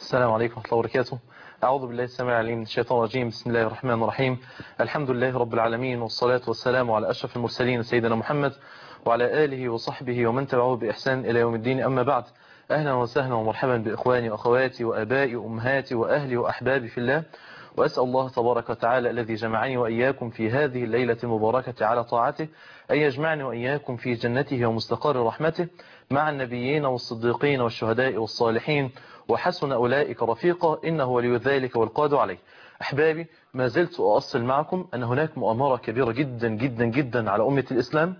السلام عليكم ورحمة الله وبركاته أعوذ بالله السميع العليم من الشيطان الرجيم بسم الله الرحمن الرحيم الحمد لله رب العالمين والصلاة والسلام على أشرف المرسلين سيدنا محمد وعلى آله وصحبه ومن تبعه بإحسان إلى يوم الدين أما بعد أهلا وسهلا ومرحبا بإخواني وأخواتي وأبائي وأمهاتي وأهلي وأحبابي في الله وأسأل الله تبارك وتعالى الذي جمعني وإياكم في هذه الليلة المباركة على طاعته أن يجمعني وإياكم في جنته ومستقر رحمته مع النبيين والصديقين والشهداء والصالحين وحسن أولئك رفيقا إنه ولي ذلك والقادر عليه أحبابي ما زلت أؤصل معكم أن هناك مؤامرة كبيرة جدا جدا جدا على أمة الإسلام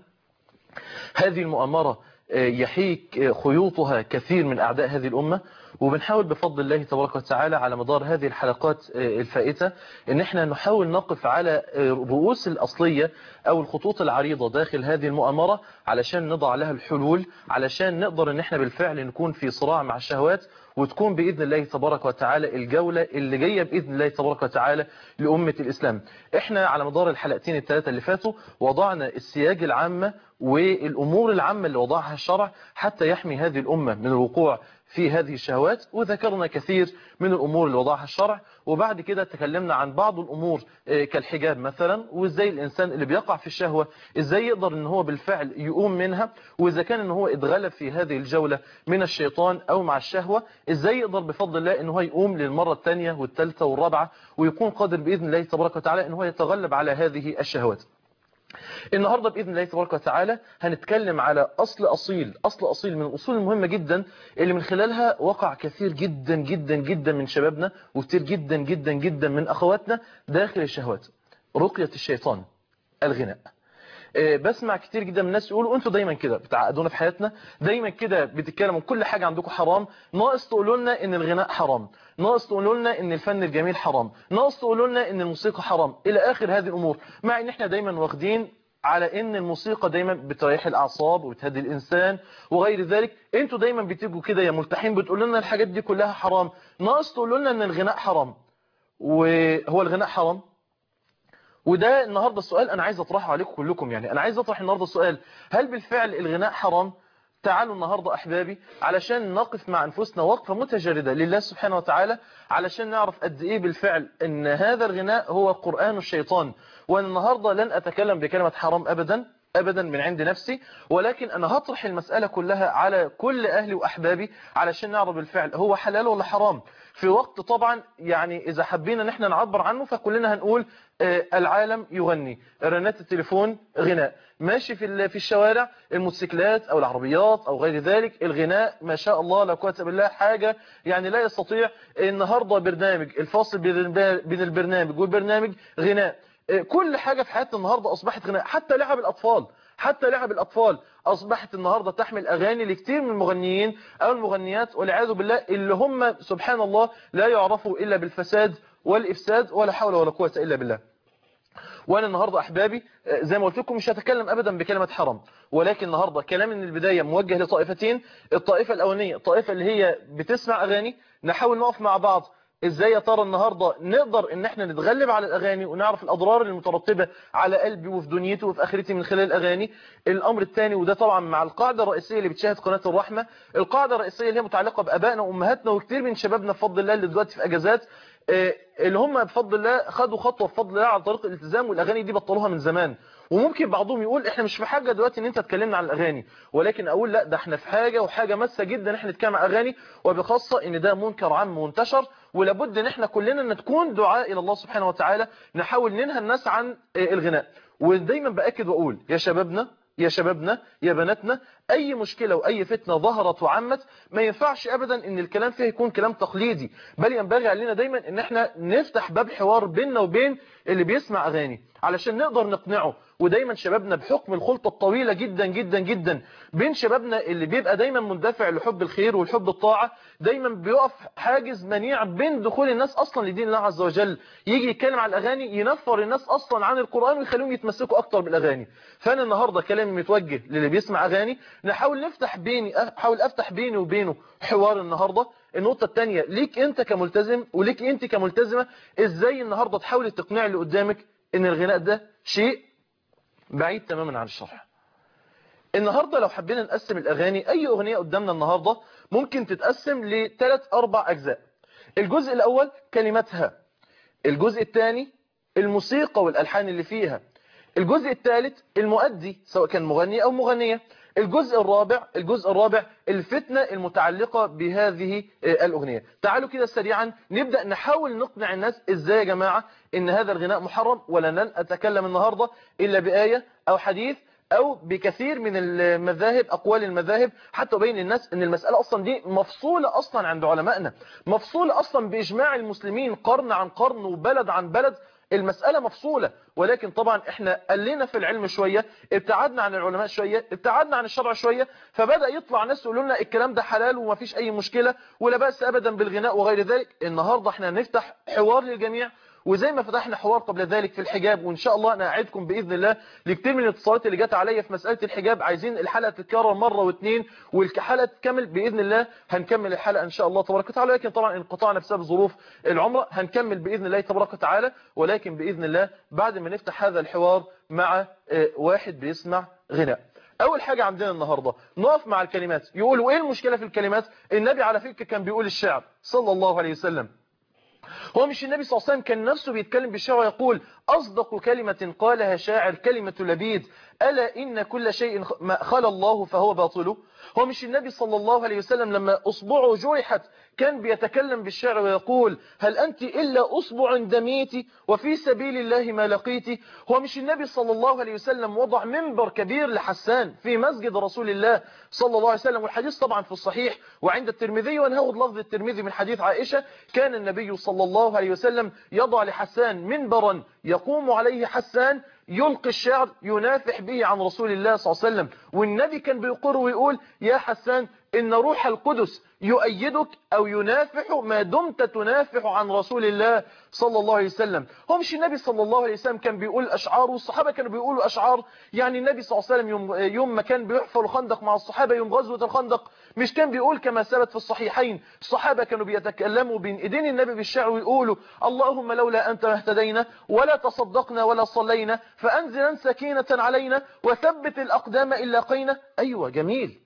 هذه المؤامرة يحيك خيوطها كثير من أعداء هذه الأمة وبنحاول بفضل الله تبارك وتعالى على مدار هذه الحلقات الفائتة ان احنا نحاول نقف على الرؤوس الأصلية او الخطوط العريضة داخل هذه المؤامرة علشان نضع لها الحلول علشان نقدر ان احنا بالفعل نكون في صراع مع الشهوات وتكون بإذن الله تبارك وتعالى الجولة اللي جاية بإذن الله تبارك وتعالى لأمة الإسلام احنا على مدار الحلقتين الثلاثة اللي فاتوا وضعنا السياج العامة والأمور العامة اللي وضعها الشرع حتى يحمي هذه الأمة من الوقوع في هذه الشهوات وذكرنا كثير من الأمور اللي وضعها الشرع وبعد كده تكلمنا عن بعض الأمور كالحجاب مثلا وإزاي الإنسان اللي بيقع في الشهوة إزاي يقدر أن هو بالفعل يقوم منها وإذا كان أن هو اتغلب في هذه الجولة من الشيطان أو مع الشهوة إزاي يقدر بفضل الله أن هو يقوم للمرة الثانية والثالثة والرابعة ويكون قادر بإذن الله تبارك وتعالى أن هو يتغلب على هذه الشهوات النهاردة بإذن الله تبارك وتعالى هنتكلم على أصل أصيل أصل أصيل من الأصول المهمة جدا اللي من خلالها وقع كثير جدا جدا جدا من شبابنا وكثير جدا جدا جدا من أخواتنا داخل الشهوات رقية الشيطان الغناء بسمع كتير جدا من الناس يقولوا انتوا دايما كده بتعقدونا في حياتنا دايما كده بتتكلموا كل حاجة عندكم حرام ناقص تقولوا لنا ان الغناء حرام ناقص تقولوا لنا ان الفن الجميل حرام ناقص تقولوا لنا ان الموسيقى حرام الى اخر هذه الامور مع ان احنا دايما واخدين على ان الموسيقى دايما بتريح الاعصاب وبتهدي الانسان وغير ذلك انتوا دايما بتيجوا كده يا ملتحين بتقولوا لنا الحاجات دي كلها حرام ناقص تقولوا لنا ان الغناء حرام وهو الغناء حرام وده النهاردة السؤال أنا عايز أطرحه عليكم كلكم يعني أنا عايز أطرح النهاردة السؤال هل بالفعل الغناء حرام تعالوا النهاردة أحبابي علشان نقف مع أنفسنا وقفة متجردة لله سبحانه وتعالى علشان نعرف قد إيه بالفعل أن هذا الغناء هو قرآن الشيطان وأنا النهاردة لن أتكلم بكلمة حرام أبدا أبدا من عند نفسي ولكن أنا هطرح المسألة كلها على كل أهلي وأحبابي علشان نعرف بالفعل هو حلال ولا حرام في وقت طبعا يعني إذا حبينا نحن نعبر عنه فكلنا هنقول العالم يغني رنات التليفون غناء ماشي في في الشوارع الموتوسيكلات أو العربيات أو غير ذلك الغناء ما شاء الله لا قوه بالله حاجة يعني لا يستطيع النهاردة برنامج الفاصل بين البرنامج والبرنامج غناء كل حاجة في حياتنا النهاردة أصبحت غناء حتى لعب الأطفال حتى لعب الأطفال أصبحت النهاردة تحمل أغاني لكثير من المغنيين أو المغنيات والعياذ بالله اللي هم سبحان الله لا يعرفوا إلا بالفساد والإفساد ولا حول ولا قوة إلا بالله وانا النهاردة احبابي زي ما قلت لكم مش هتكلم ابدا بكلمة حرام ولكن النهاردة كلام من البداية موجه لطائفتين الطائفة الاولانية الطائفة اللي هي بتسمع اغاني نحاول نقف مع بعض ازاي يا ترى النهاردة نقدر ان احنا نتغلب على الاغاني ونعرف الاضرار المترتبة على قلبي وفي دنيتي وفي اخرتي من خلال الاغاني الامر الثاني وده طبعا مع القاعدة الرئيسية اللي بتشاهد قناة الرحمة القاعدة الرئيسية اللي هي متعلقة بابائنا وامهاتنا وكثير من شبابنا بفضل الله اللي دلوقتي في اجازات اللي هم بفضل الله خدوا خطوة بفضل الله على طريق الالتزام والاغاني دي بطلوها من زمان وممكن بعضهم يقول احنا مش في حاجة دلوقتي ان انت تكلمنا عن الاغاني ولكن اقول لا ده احنا في حاجة وحاجة مسة جدا احنا نتكلم عن اغاني وبخاصة ان ده منكر عام وانتشر ولابد ان احنا كلنا نكون دعاء الى الله سبحانه وتعالى نحاول ننهى الناس عن الغناء ودايما باكد واقول يا شبابنا يا شبابنا يا بناتنا اي مشكلة واي فتنة ظهرت وعمت ما ينفعش ابدا ان الكلام فيه يكون كلام تقليدي بل ينبغي علينا دايما ان احنا نفتح باب حوار بيننا وبين اللي بيسمع اغاني علشان نقدر نقنعه ودايما شبابنا بحكم الخلطة الطويلة جدا جدا جدا بين شبابنا اللي بيبقى دايما مندفع لحب الخير والحب الطاعة دايما بيقف حاجز منيع بين دخول الناس اصلا لدين الله عز وجل يجي يتكلم عن الاغاني ينفر الناس اصلا عن القرآن ويخليهم يتمسكوا اكتر بالاغاني فانا النهاردة كلامي متوجه للي بيسمع اغاني نحاول نفتح بيني احاول افتح بيني وبينه حوار النهاردة النقطة الثانية ليك انت كملتزم وليك انت كملتزمة ازاي النهاردة تحاول تقنع اللي قدامك ان الغناء ده شيء بعيد تماما عن الشرع النهاردة لو حبينا نقسم الأغاني أي أغنية قدامنا النهاردة ممكن تتقسم لثلاث أربع أجزاء الجزء الأول كلماتها الجزء الثاني الموسيقى والألحان اللي فيها الجزء الثالث المؤدي سواء كان مغني أو مغنية الجزء الرابع الجزء الرابع الفتنة المتعلقة بهذه الأغنية تعالوا كده سريعا نبدأ نحاول نقنع الناس ازاي يا جماعة ان هذا الغناء محرم ولن أتكلم النهاردة إلا بآية أو حديث أو بكثير من المذاهب أقوال المذاهب حتى أبين للناس أن المسألة أصلا دي مفصولة أصلا عند علمائنا مفصولة أصلا بإجماع المسلمين قرن عن قرن وبلد عن بلد المسألة مفصولة ولكن طبعا احنا قلنا في العلم شوية ابتعدنا عن العلماء شوية ابتعدنا عن الشرع شوية فبدأ يطلع ناس يقولوا لنا الكلام ده حلال وما فيش اي مشكلة ولا بأس ابدا بالغناء وغير ذلك النهاردة احنا نفتح حوار للجميع وزي ما فتحنا حوار قبل ذلك في الحجاب وان شاء الله انا اعدكم باذن الله لكتير من الاتصالات اللي جت عليا في مساله الحجاب عايزين الحلقه تتكرر مره واثنين والحلقه تكمل باذن الله هنكمل الحلقه ان شاء الله تبارك وتعالى لكن طبعا انقطعنا بسبب ظروف العمره هنكمل باذن الله تبارك وتعالى ولكن باذن الله بعد ما نفتح هذا الحوار مع واحد بيسمع غناء اول حاجة عندنا النهاردة نقف مع الكلمات يقولوا ايه المشكلة في الكلمات النبي على فكرة كان بيقول الشعر صلى الله عليه وسلم هو مش النبي صلى الله عليه وسلم كان نفسه بيتكلم بالشعر ويقول أصدق كلمة قالها شاعر كلمة لبيد ألا إن كل شيء خلى الله فهو باطله هو مش النبي صلى الله عليه وسلم لما أصبعه جرحت كان بيتكلم بالشعر ويقول هل أنت إلا أصبع دميتي وفي سبيل الله ما لقيتي هو مش النبي صلى الله عليه وسلم وضع منبر كبير لحسان في مسجد رسول الله صلى الله عليه وسلم والحديث طبعا في الصحيح وعند الترمذي ونهود لفظ الترمذي من حديث عائشة كان النبي صلى الله عليه وسلم يضع لحسان منبرا يقوم عليه حسان يلقي الشعر ينافح به عن رسول الله صلى الله عليه وسلم والنبي كان بيقر ويقول يا حسان إن روح القدس يؤيدك أو ينافح ما دمت تنافح عن رسول الله صلى الله عليه وسلم هو مش النبي صلى الله عليه وسلم كان بيقول أشعار والصحابة كانوا بيقولوا أشعار يعني النبي صلى الله عليه وسلم يوم, يوم ما كان بيحفر الخندق مع الصحابة يوم غزوة الخندق مش كان بيقول كما ثبت في الصحيحين الصحابة كانوا بيتكلموا بين ايدين النبي بالشعر ويقولوا اللهم لولا أنت ما اهتدينا ولا تصدقنا ولا صلينا فأنزلا سكينة علينا وثبت الأقدام إلا قينا أيوة جميل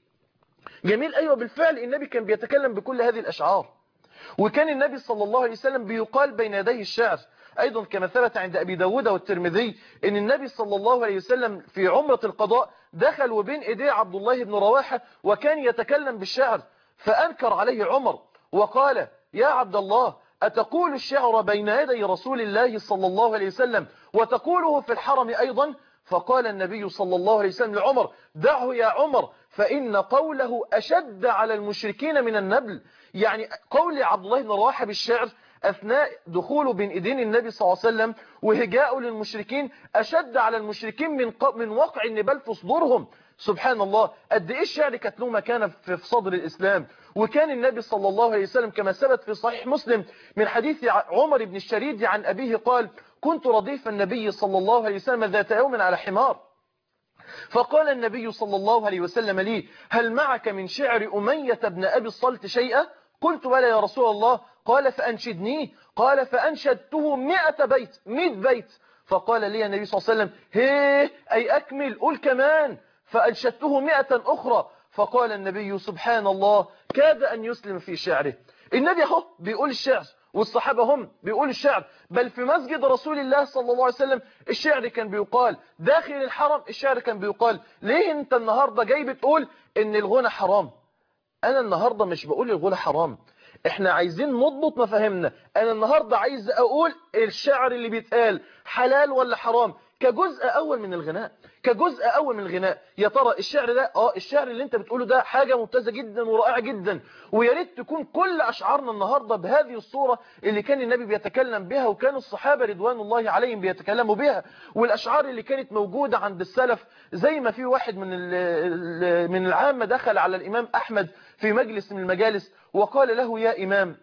جميل أيوة بالفعل النبي كان بيتكلم بكل هذه الأشعار وكان النبي صلى الله عليه وسلم بيقال بين يديه الشعر أيضا كما ثبت عند أبي داود والترمذي أن النبي صلى الله عليه وسلم في عمرة القضاء دخل وبين إيديه عبد الله بن رواحة وكان يتكلم بالشعر فأنكر عليه عمر وقال يا عبد الله أتقول الشعر بين يدي رسول الله صلى الله عليه وسلم وتقوله في الحرم أيضا فقال النبي صلى الله عليه وسلم لعمر دعه يا عمر فإن قوله أشد على المشركين من النبل يعني قول عبد الله بن رواحة بالشعر أثناء دخوله بين إيدين النبي صلى الله عليه وسلم وهجاءه للمشركين أشد على المشركين من من وقع النبال في صدورهم سبحان الله قد إيه الشعر كانت له مكانة في صدر الإسلام وكان النبي صلى الله عليه وسلم كما ثبت في صحيح مسلم من حديث عمر بن الشريد عن أبيه قال كنت رديف النبي صلى الله عليه وسلم ذات يوم على حمار فقال النبي صلى الله عليه وسلم لي هل معك من شعر أمية بن أبي الصلت شيئا قلت بلى يا رسول الله قال فأنشدنيه قال فأنشدته مئة بيت مئة بيت فقال لي النبي صلى الله عليه وسلم هيه أي أكمل قل كمان فأنشدته مئة أخرى فقال النبي سبحان الله كاد أن يسلم في شعره النبي اهو بيقول الشعر والصحابة هم بيقول الشعر بل في مسجد رسول الله صلى الله عليه وسلم الشعر كان بيقال داخل الحرم الشعر كان بيقال ليه انت النهاردة جاي بتقول ان الغنى حرام انا النهاردة مش بقول الغنى حرام احنا عايزين نضبط مفاهيمنا انا النهاردة عايز اقول الشعر اللي بيتقال حلال ولا حرام كجزء اول من الغناء كجزء اول من الغناء يا ترى الشعر ده اه الشعر اللي انت بتقوله ده حاجة ممتازة جدا ورائعة جدا ويا ريت تكون كل اشعارنا النهاردة بهذه الصورة اللي كان النبي بيتكلم بها وكان الصحابة رضوان الله عليهم بيتكلموا بها والاشعار اللي كانت موجودة عند السلف زي ما في واحد من من العامة دخل على الامام احمد في مجلس من المجالس وقال له يا امام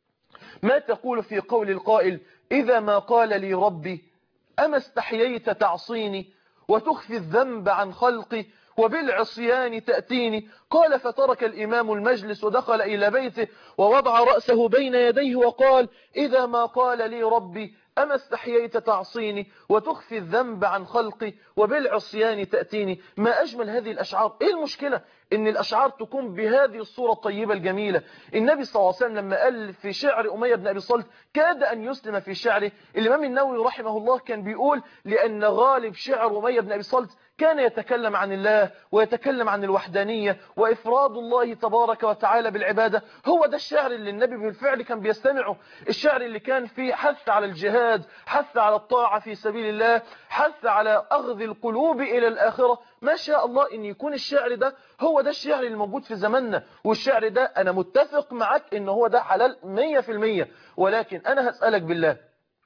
ما تقول في قول القائل اذا ما قال لي ربي أما استحييت تعصيني وتخفي الذنب عن خلقي وبالعصيان تأتيني قال فترك الإمام المجلس ودخل إلى بيته ووضع رأسه بين يديه وقال إذا ما قال لي ربي أما استحييت تعصيني وتخفي الذنب عن خلقي وبالعصيان تأتيني ما أجمل هذه الأشعار إيه المشكلة إن الأشعار تكون بهذه الصورة الطيبة الجميلة النبي صلى الله عليه وسلم لما قال في شعر أمية بن أبي صلت كاد أن يسلم في شعره الإمام النووي رحمه الله كان بيقول لأن غالب شعر أمية بن أبي صلت كان يتكلم عن الله ويتكلم عن الوحدانية وإفراد الله تبارك وتعالى بالعبادة هو ده الشعر اللي النبي بالفعل كان بيستمعه الشعر اللي كان فيه حث على الجهاد حث على الطاعة في سبيل الله حث على أخذ القلوب إلى الآخرة ما شاء الله إن يكون الشعر ده هو ده الشعر اللي موجود في زماننا والشعر ده أنا متفق معك إن هو ده حلال مية في المية ولكن أنا هسألك بالله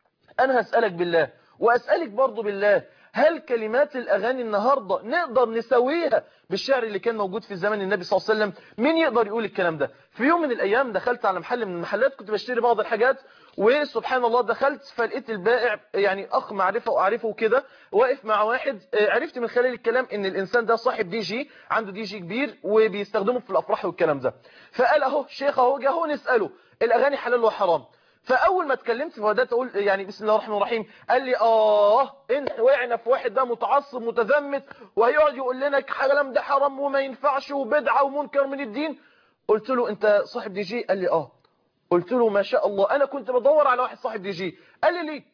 أنا هسألك بالله وأسألك برضو بالله هل كلمات الأغاني النهاردة نقدر نسويها بالشعر اللي كان موجود في زمن النبي صلى الله عليه وسلم مين يقدر يقول الكلام ده في يوم من الأيام دخلت على محل من المحلات كنت بشتري بعض الحاجات وسبحان الله دخلت فلقيت البائع يعني أخ معرفة وأعرفه كده واقف مع واحد عرفت من خلال الكلام ان الإنسان ده صاحب دي جي عنده دي جي كبير وبيستخدمه في الأفراح والكلام ده فقال أهو شيخ أهو جه هو نسأله الأغاني حلال وحرام فاول ما اتكلمت فبدات اقول يعني بسم الله الرحمن الرحيم قال لي اه انت وقعنا في واحد ده متعصب متذمت وهيقعد يقول لنا كلام ده حرام وما ينفعش وبدعه ومنكر من الدين قلت له انت صاحب دي جي قال لي اه قلت له ما شاء الله انا كنت بدور على واحد صاحب دي جي قال لي ليه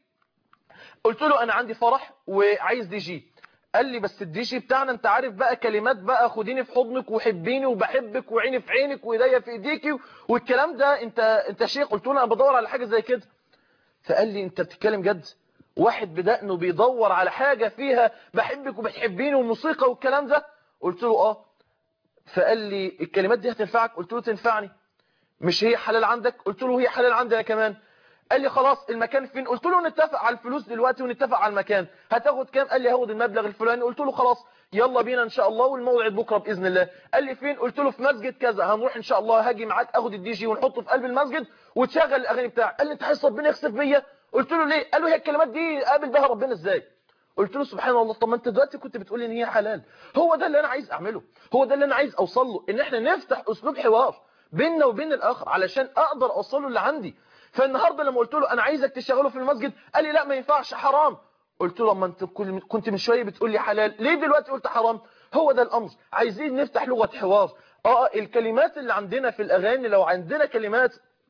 قلت له انا عندي فرح وعايز دي جي قال لي بس الدي جي بتاعنا انت عارف بقى كلمات بقى خديني في حضنك وحبيني وبحبك وعيني في عينك وايديا في ايديكي والكلام ده انت انت شيخ قلت له انا بدور على حاجه زي كده فقال لي انت بتتكلم جد واحد بدقنه بيدور على حاجه فيها بحبك وبتحبيني والموسيقى والكلام ده قلت له اه فقال لي الكلمات دي هتنفعك قلت له تنفعني مش هي حلال عندك قلت له هي حلال عندي انا كمان قال لي خلاص المكان فين قلت له نتفق على الفلوس دلوقتي ونتفق على المكان هتاخد كام قال لي هاخد المبلغ الفلاني قلت له خلاص يلا بينا ان شاء الله والموعد بكره باذن الله قال لي فين قلت له في مسجد كذا هنروح ان شاء الله هاجي معاك اخد الدي جي ونحطه في قلب المسجد وتشغل الاغاني بتاعك قال لي انت عايز ربنا يخسف بيا قلت له ليه قال له هي الكلمات دي قابل بها ربنا ازاي قلت له سبحان الله طب ما انت دلوقتي كنت بتقول ان هي حلال هو ده اللي انا عايز اعمله هو ده اللي انا عايز اوصل له ان احنا نفتح اسلوب حوار بيننا وبين الاخر علشان اقدر اوصله اللي عندي فالنهارده لما قلت له انا عايزك تشغله في المسجد قال لي لا ما ينفعش حرام قلت له اما انت كنت من شويه بتقول لي حلال ليه دلوقتي قلت حرام هو ده الامر عايزين نفتح لغه حوار اه الكلمات اللي عندنا في الاغاني لو عندنا كلمات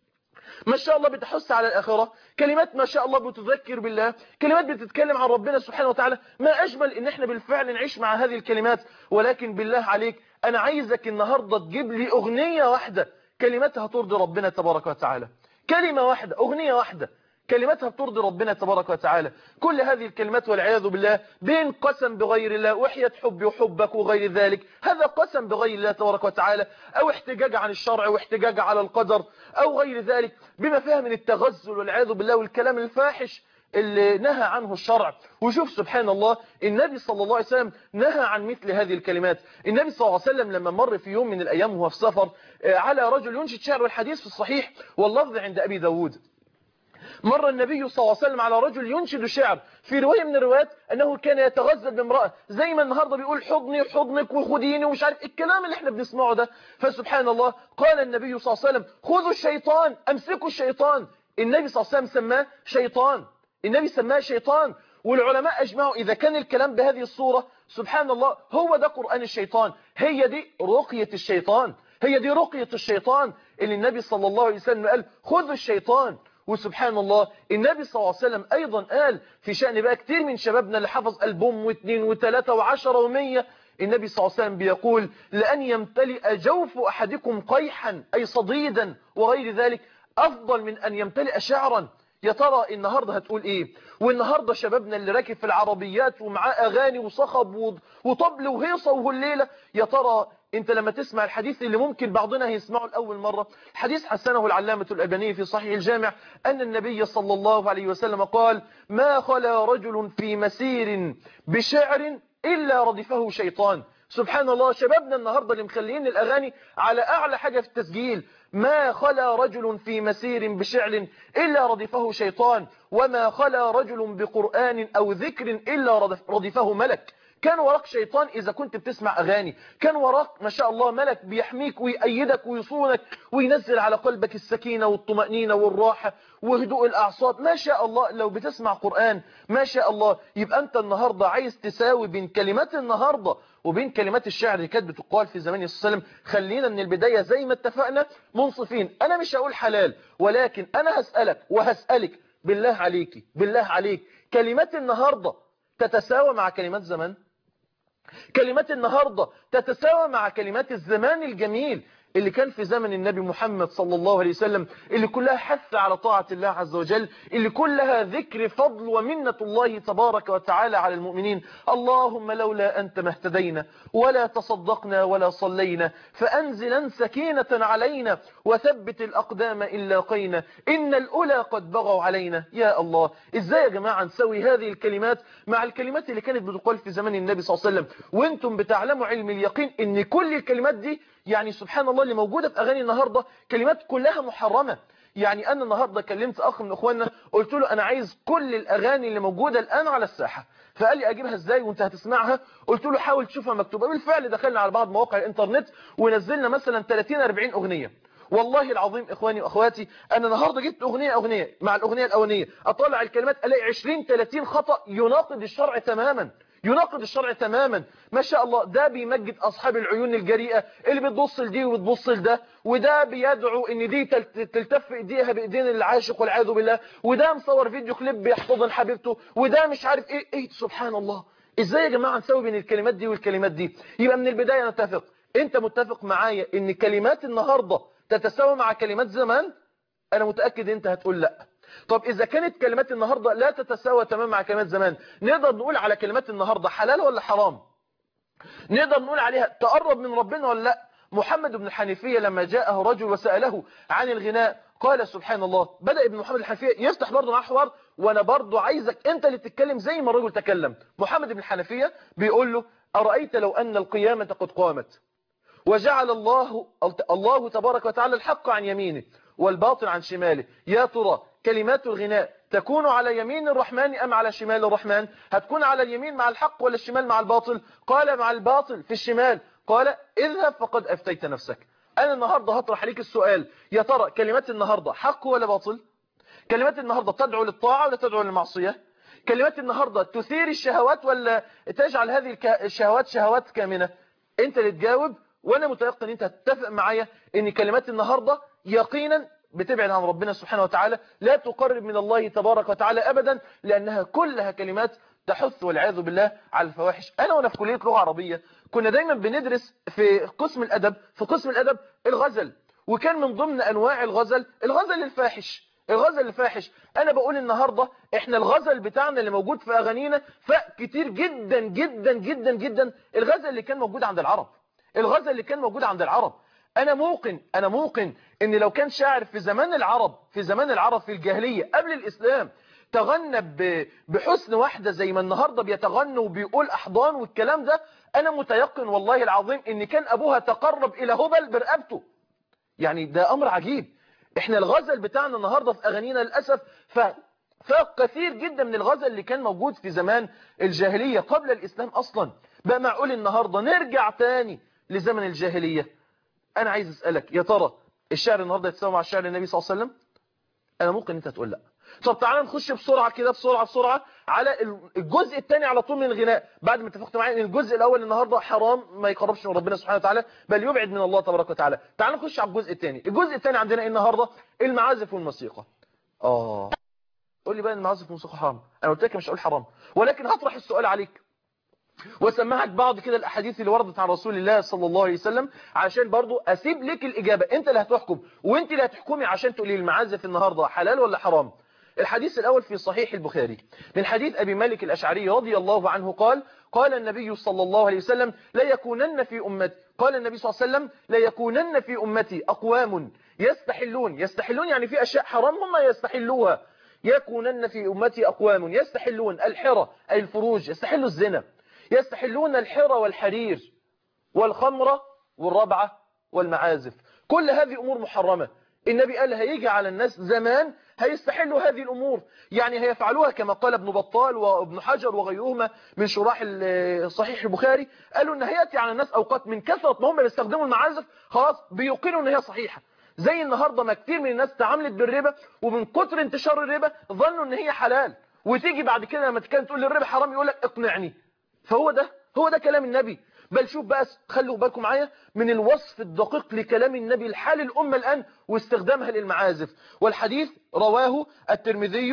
ما شاء الله بتحث على الآخرة كلمات ما شاء الله بتذكر بالله كلمات بتتكلم عن ربنا سبحانه وتعالى ما أجمل إن احنا بالفعل نعيش مع هذه الكلمات ولكن بالله عليك أنا عايزك النهاردة تجيب لي أغنية واحدة كلماتها ترضي ربنا تبارك وتعالى كلمة واحدة أغنية واحدة كلماتها بترضي ربنا تبارك وتعالى كل هذه الكلمات والعياذ بالله بين قسم بغير الله وحية حبي وحبك وغير ذلك هذا قسم بغير الله تبارك وتعالى أو احتجاج عن الشرع واحتجاج على القدر أو غير ذلك بما فيها من التغزل والعياذ بالله والكلام الفاحش اللي نهى عنه الشرع وشوف سبحان الله النبي صلى الله عليه وسلم نهى عن مثل هذه الكلمات النبي صلى الله عليه وسلم لما مر في يوم من الأيام وهو في سفر على رجل ينشد شعر والحديث في الصحيح واللفظ عند أبي داود مر النبي صلى الله عليه وسلم على رجل ينشد شعر في رواية من الروايات أنه كان يتغزل بامرأة زي ما النهاردة بيقول حضني حضنك وخديني ومش عارف الكلام اللي احنا بنسمعه ده فسبحان الله قال النبي صلى الله عليه وسلم خذوا الشيطان أمسكوا الشيطان النبي صلى الله عليه وسلم سماه شيطان النبي سماه شيطان والعلماء أجمعوا إذا كان الكلام بهذه الصورة سبحان الله هو ده قرآن الشيطان هي دي رقية الشيطان هي دي رقية الشيطان اللي النبي صلى الله عليه وسلم قال خذوا الشيطان وسبحان الله النبي صلى الله عليه وسلم أيضا قال في شأن بقى كتير من شبابنا اللي حفظ ألبوم واثنين وثلاثة وعشرة ومية النبي صلى الله عليه وسلم بيقول لأن يمتلئ جوف أحدكم قيحا أي صديدا وغير ذلك أفضل من أن يمتلئ شعرا يا ترى النهاردة هتقول ايه والنهاردة شبابنا اللي راكب في العربيات ومعاه اغاني وصخب وطبل وهيصة وهليلة يا ترى انت لما تسمع الحديث اللي ممكن بعضنا يسمعه لأول مرة حديث حسنه العلامة الألباني في صحيح الجامع أن النبي صلى الله عليه وسلم قال ما خلا رجل في مسير بشعر إلا ردفه شيطان سبحان الله شبابنا النهاردة اللي مخليين الأغاني على أعلى حاجة في التسجيل ما خلا رجل في مسير بشعر إلا ردفه شيطان وما خلا رجل بقرآن أو ذكر إلا ردفه ملك كان وراك شيطان إذا كنت بتسمع أغاني كان وراك ما شاء الله ملك بيحميك ويأيدك ويصونك وينزل على قلبك السكينة والطمأنينة والراحة وهدوء الأعصاب ما شاء الله لو بتسمع قرآن ما شاء الله يبقى أنت النهاردة عايز تساوي بين كلمات النهاردة وبين كلمات الشعر اللي كانت بتقال في زمان صلى الله عليه وسلم خلينا من البداية زي ما اتفقنا منصفين أنا مش هقول حلال ولكن أنا هسألك وهسألك بالله عليك بالله عليك كلمات النهاردة تتساوى مع كلمات زمان كلمات النهاردة تتساوى مع كلمات الزمان الجميل اللي كان في زمن النبي محمد صلى الله عليه وسلم اللي كلها حث على طاعة الله عز وجل اللي كلها ذكر فضل ومنة الله تبارك وتعالى على المؤمنين اللهم لولا أنت ما اهتدينا ولا تصدقنا ولا صلينا فأنزلا سكينة علينا وثبت الأقدام إن لاقينا إن الأولى قد بغوا علينا يا الله إزاي يا جماعة نسوي هذه الكلمات مع الكلمات اللي كانت بتقال في زمن النبي صلى الله عليه وسلم وانتم بتعلموا علم اليقين ان كل الكلمات دي يعني سبحان الله اللي موجودة في أغاني النهاردة كلمات كلها محرمة يعني أنا النهاردة كلمت أخ من أخواننا قلت له أنا عايز كل الأغاني اللي موجودة الآن على الساحة فقال لي أجيبها إزاي وانت هتسمعها قلت له حاول تشوفها مكتوبة بالفعل دخلنا على بعض مواقع الإنترنت ونزلنا مثلا 30-40 أغنية والله العظيم إخواني وأخواتي أنا النهاردة جبت أغنية أغنية مع الأغنية الأولانية أطلع الكلمات ألاقي 20-30 خطأ يناقض الشرع تماما يناقض الشرع تماما ما شاء الله ده بيمجد أصحاب العيون الجريئة اللي بتبص لدي وبتبص لده وده بيدعو ان دي تلتف ايديها بايدين العاشق والعياذ بالله وده مصور فيديو كليب بيحتضن حبيبته وده مش عارف ايه ايه سبحان الله ازاي يا جماعة نسوي بين الكلمات دي والكلمات دي يبقى من البداية نتفق انت متفق معايا ان كلمات النهاردة تتساوى مع كلمات زمان انا متأكد انت هتقول لا طب إذا كانت كلمات النهاردة لا تتساوى تمام مع كلمات زمان نقدر نقول على كلمات النهاردة حلال ولا حرام نقدر نقول عليها تقرب من ربنا ولا لا محمد بن الحنيفية لما جاءه رجل وسأله عن الغناء قال سبحان الله بدأ ابن محمد الحنيفية يفتح برضه معاه حوار وانا برضه عايزك انت اللي تتكلم زي ما الرجل تكلم محمد بن الحنيفية بيقول له أرأيت لو أن القيامة قد قامت وجعل الله الله تبارك وتعالى الحق عن يمينه والباطل عن شماله يا ترى كلمات الغناء تكون على يمين الرحمن أم على شمال الرحمن هتكون على اليمين مع الحق ولا الشمال مع الباطل قال مع الباطل في الشمال قال اذهب فقد أفتيت نفسك أنا النهاردة هطرح عليك السؤال يا ترى كلمات النهاردة حق ولا باطل كلمات النهاردة تدعو للطاعة ولا تدعو للمعصية كلمات النهاردة تثير الشهوات ولا تجعل هذه الشهوات شهوات كامنة انت اللي تجاوب وانا متيقن انت هتتفق معايا ان كلمات النهاردة يقينا بتبعد عن ربنا سبحانه وتعالى لا تقرب من الله تبارك وتعالى أبدا لأنها كلها كلمات تحث والعياذ بالله على الفواحش أنا وأنا في كلية لغة عربية كنا دايما بندرس في قسم الأدب في قسم الأدب الغزل وكان من ضمن أنواع الغزل الغزل الفاحش الغزل الفاحش أنا بقول النهاردة إحنا الغزل بتاعنا اللي موجود في أغانينا فكتير جدا جدا جدا جدا الغزل اللي كان موجود عند العرب الغزل اللي كان موجود عند العرب أنا موقن أنا موقن إن لو كان شاعر في زمان العرب في زمان العرب في الجاهلية قبل الإسلام تغنى بحسن واحدة زي ما النهاردة بيتغنى وبيقول أحضان والكلام ده أنا متيقن والله العظيم إن كان أبوها تقرب إلى هبل برقبته يعني ده أمر عجيب إحنا الغزل بتاعنا النهاردة في أغانينا للأسف ف فكثير جدا من الغزل اللي كان موجود في زمان الجاهلية قبل الإسلام أصلا بقى معقول النهاردة نرجع تاني لزمن الجاهلية أنا عايز أسألك يا ترى الشعر النهاردة يتساوي مع الشعر النبي صلى الله عليه وسلم أنا ممكن أنت تقول لا طب تعالى نخش بسرعة كده بسرعة بسرعة على الجزء الثاني على طول من الغناء بعد ما اتفقت معايا ان الجزء الاول النهاردة حرام ما يقربش من ربنا سبحانه وتعالى بل يبعد من الله تبارك وتعالى تعالى نخش على الجزء الثاني الجزء الثاني عندنا ايه النهاردة المعازف والموسيقى اه قول لي بقى المعازف والموسيقى حرام انا قلت لك مش هقول حرام ولكن هطرح السؤال عليك وسمعك بعض كده الاحاديث اللي وردت عن رسول الله صلى الله عليه وسلم عشان برضو اسيب لك الاجابة انت اللي هتحكم وانت اللي هتحكمي عشان تقولي المعازف النهاردة حلال ولا حرام الحديث الأول في صحيح البخاري من حديث أبي مالك الأشعري رضي الله عنه قال قال النبي صلى الله عليه وسلم لا يكونن في أمتي قال النبي صلى الله عليه وسلم لا يكونن في أمتي أقوام يستحلون يستحلون يعني في أشياء حرام هم يستحلوها يكونن في أمتي أقوام يستحلون الحرة أي الفروج يستحلوا الزنا يستحلون الحرة والحرير والخمرة والربعة والمعازف كل هذه أمور محرمة النبي قال هيجي على الناس زمان هيستحلوا هذه الأمور يعني هيفعلوها كما قال ابن بطال وابن حجر وغيرهما من شراح صحيح البخاري قالوا ان هيأتي على الناس أوقات من كثرة ما هم بيستخدموا المعازف خلاص بيقينوا ان هي صحيحة زي النهاردة ما كتير من الناس تعاملت بالربا ومن كتر انتشار الربا ظنوا ان هي حلال وتيجي بعد كده لما تتكلم تقول لي الربا حرام يقول لك اقنعني فهو ده هو ده كلام النبي بل شوف بقى خلوا بالكم معايا من الوصف الدقيق لكلام النبي الحال الأمة الآن واستخدامها للمعازف والحديث رواه الترمذي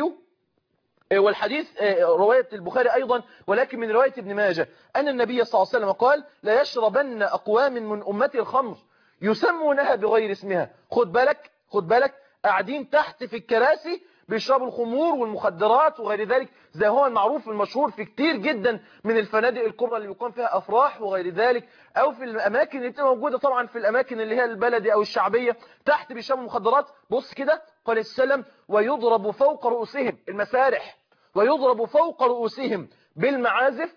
والحديث رواية البخاري أيضا ولكن من رواية ابن ماجه أن النبي صلى الله عليه وسلم قال لا يشربن أقوام من أمتي الخمر يسمونها بغير اسمها خد بالك خد بالك قاعدين تحت في الكراسي بيشربوا الخمور والمخدرات وغير ذلك زي هو المعروف المشهور في كتير جدا من الفنادق الكبرى اللي بيكون فيها أفراح وغير ذلك أو في الأماكن اللي بتبقى موجودة طبعا في الأماكن اللي هي البلدي أو الشعبية تحت بيشربوا مخدرات بص كده قال السلام ويضرب فوق رؤوسهم المسارح ويضرب فوق رؤوسهم بالمعازف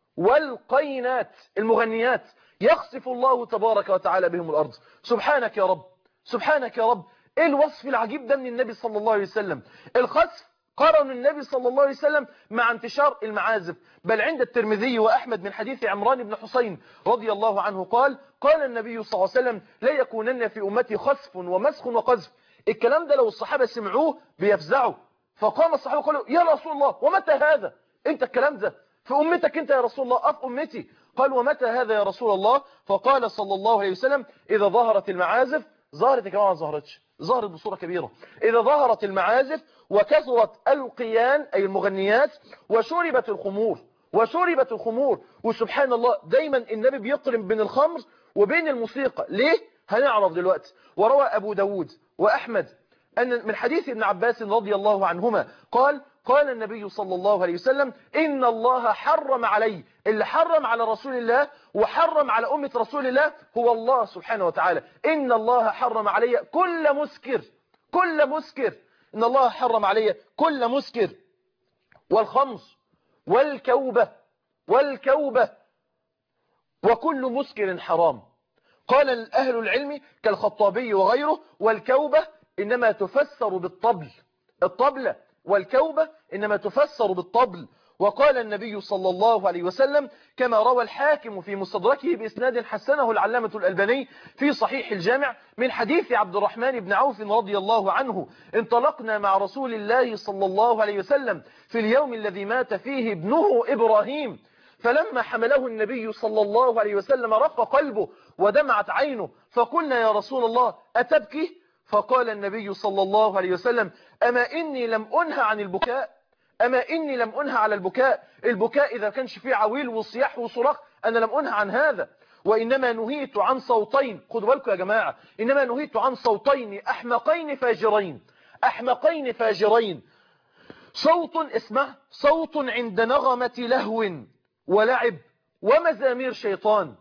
والقينات المغنيات يخسف الله تبارك وتعالى بهم الأرض سبحانك يا رب سبحانك يا رب ايه الوصف العجيب ده من النبي صلى الله عليه وسلم الخسف قرن النبي صلى الله عليه وسلم مع انتشار المعازف بل عند الترمذي وأحمد من حديث عمران بن حسين رضي الله عنه قال قال النبي صلى الله عليه وسلم لا يكونن في أمتي خسف ومسخ وقذف الكلام ده لو الصحابة سمعوه بيفزعوا فقام الصحابة قالوا يا رسول الله ومتى هذا انت الكلام ده في أمتك انت يا رسول الله أف أمتي قال ومتى هذا يا رسول الله فقال صلى الله عليه وسلم إذا ظهرت المعازف ظهرت يا جماعة ما ظهرتش ظهرت بصورة كبيرة إذا ظهرت المعازف وكثرت القيان أي المغنيات وشربت الخمور وشربت الخمور وسبحان الله دايما النبي بيقرن بين الخمر وبين الموسيقى ليه؟ هنعرف دلوقتي وروى أبو داود وأحمد أن من حديث ابن عباس رضي الله عنهما قال قال النبي صلى الله عليه وسلم إن الله حرم علي اللي حرم على رسول الله وحرم على أمة رسول الله هو الله سبحانه وتعالى إن الله حرم علي كل مسكر كل مسكر إن الله حرم علي كل مسكر والخمر والكوبة والكوبة وكل مسكر حرام قال أهل العلم كالخطابي وغيره والكوبة إنما تفسر بالطبل الطبلة والكوبة إنما تفسر بالطبل وقال النبي صلى الله عليه وسلم كما روى الحاكم في مستدركه بإسناد حسنه العلامة الألباني في صحيح الجامع من حديث عبد الرحمن بن عوف رضي الله عنه انطلقنا مع رسول الله صلى الله عليه وسلم في اليوم الذي مات فيه ابنه إبراهيم فلما حمله النبي صلى الله عليه وسلم رق قلبه ودمعت عينه فقلنا يا رسول الله أتبكي فقال النبي صلى الله عليه وسلم أما إني لم أنهى عن البكاء أما إني لم أنهى على البكاء البكاء إذا كانش فيه عويل وصياح وصراخ أنا لم أنهى عن هذا وإنما نهيت عن صوتين خدوا بالكم يا جماعة إنما نهيت عن صوتين أحمقين فاجرين أحمقين فاجرين صوت اسمه صوت عند نغمة لهو ولعب ومزامير شيطان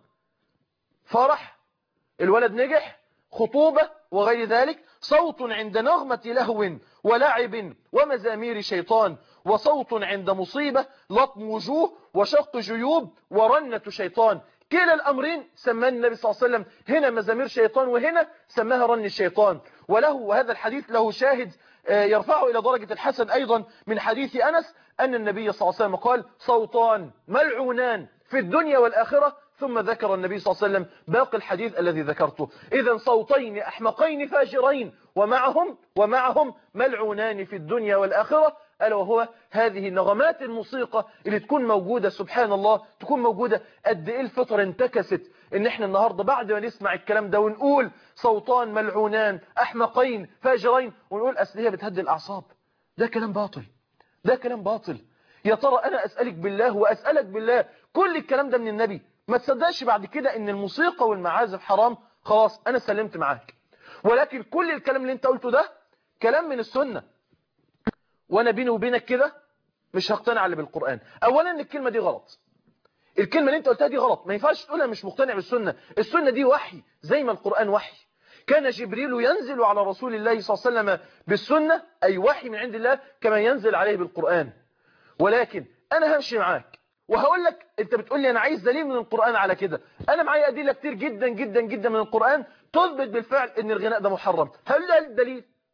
فرح الولد نجح خطوبة وغير ذلك صوت عند نغمة لهو ولعب ومزامير شيطان وصوت عند مصيبة لطم وجوه وشق جيوب ورنة شيطان كلا الأمرين سماه النبي صلى الله عليه وسلم هنا مزامير شيطان وهنا سماها رن الشيطان وله وهذا الحديث له شاهد يرفعه إلى درجة الحسن أيضا من حديث أنس أن النبي صلى الله عليه وسلم قال صوتان ملعونان في الدنيا والآخرة ثم ذكر النبي صلى الله عليه وسلم باقي الحديث الذي ذكرته إذا صوتين أحمقين فاجرين ومعهم ومعهم ملعونان في الدنيا والآخرة ألا وهو هذه نغمات الموسيقى اللي تكون موجودة سبحان الله تكون موجودة قد إيه الفطر انتكست إن إحنا النهاردة بعد ما نسمع الكلام ده ونقول صوتان ملعونان أحمقين فاجرين ونقول أصل هي بتهدي الأعصاب ده كلام باطل ده كلام باطل يا ترى أنا أسألك بالله وأسألك بالله كل الكلام ده من النبي ما تصدقش بعد كده ان الموسيقى والمعازف حرام خلاص انا سلمت معاك ولكن كل الكلام اللي انت قلته ده كلام من السنة وانا بيني وبينك كده مش هقتنع اللي بالقرآن اولا ان الكلمة دي غلط الكلمة اللي انت قلتها دي غلط ما ينفعش تقولها مش مقتنع بالسنة السنة دي وحي زي ما القرآن وحي كان جبريل ينزل على رسول الله صلى الله عليه وسلم بالسنة أي وحي من عند الله كما ينزل عليه بالقرآن ولكن أنا همشي معاك وهقول لك انت بتقول لي انا عايز دليل من القرآن على كده انا معايا ادله كتير جدا جدا جدا من القرآن تثبت بالفعل ان الغناء ده محرم هل ده الدليل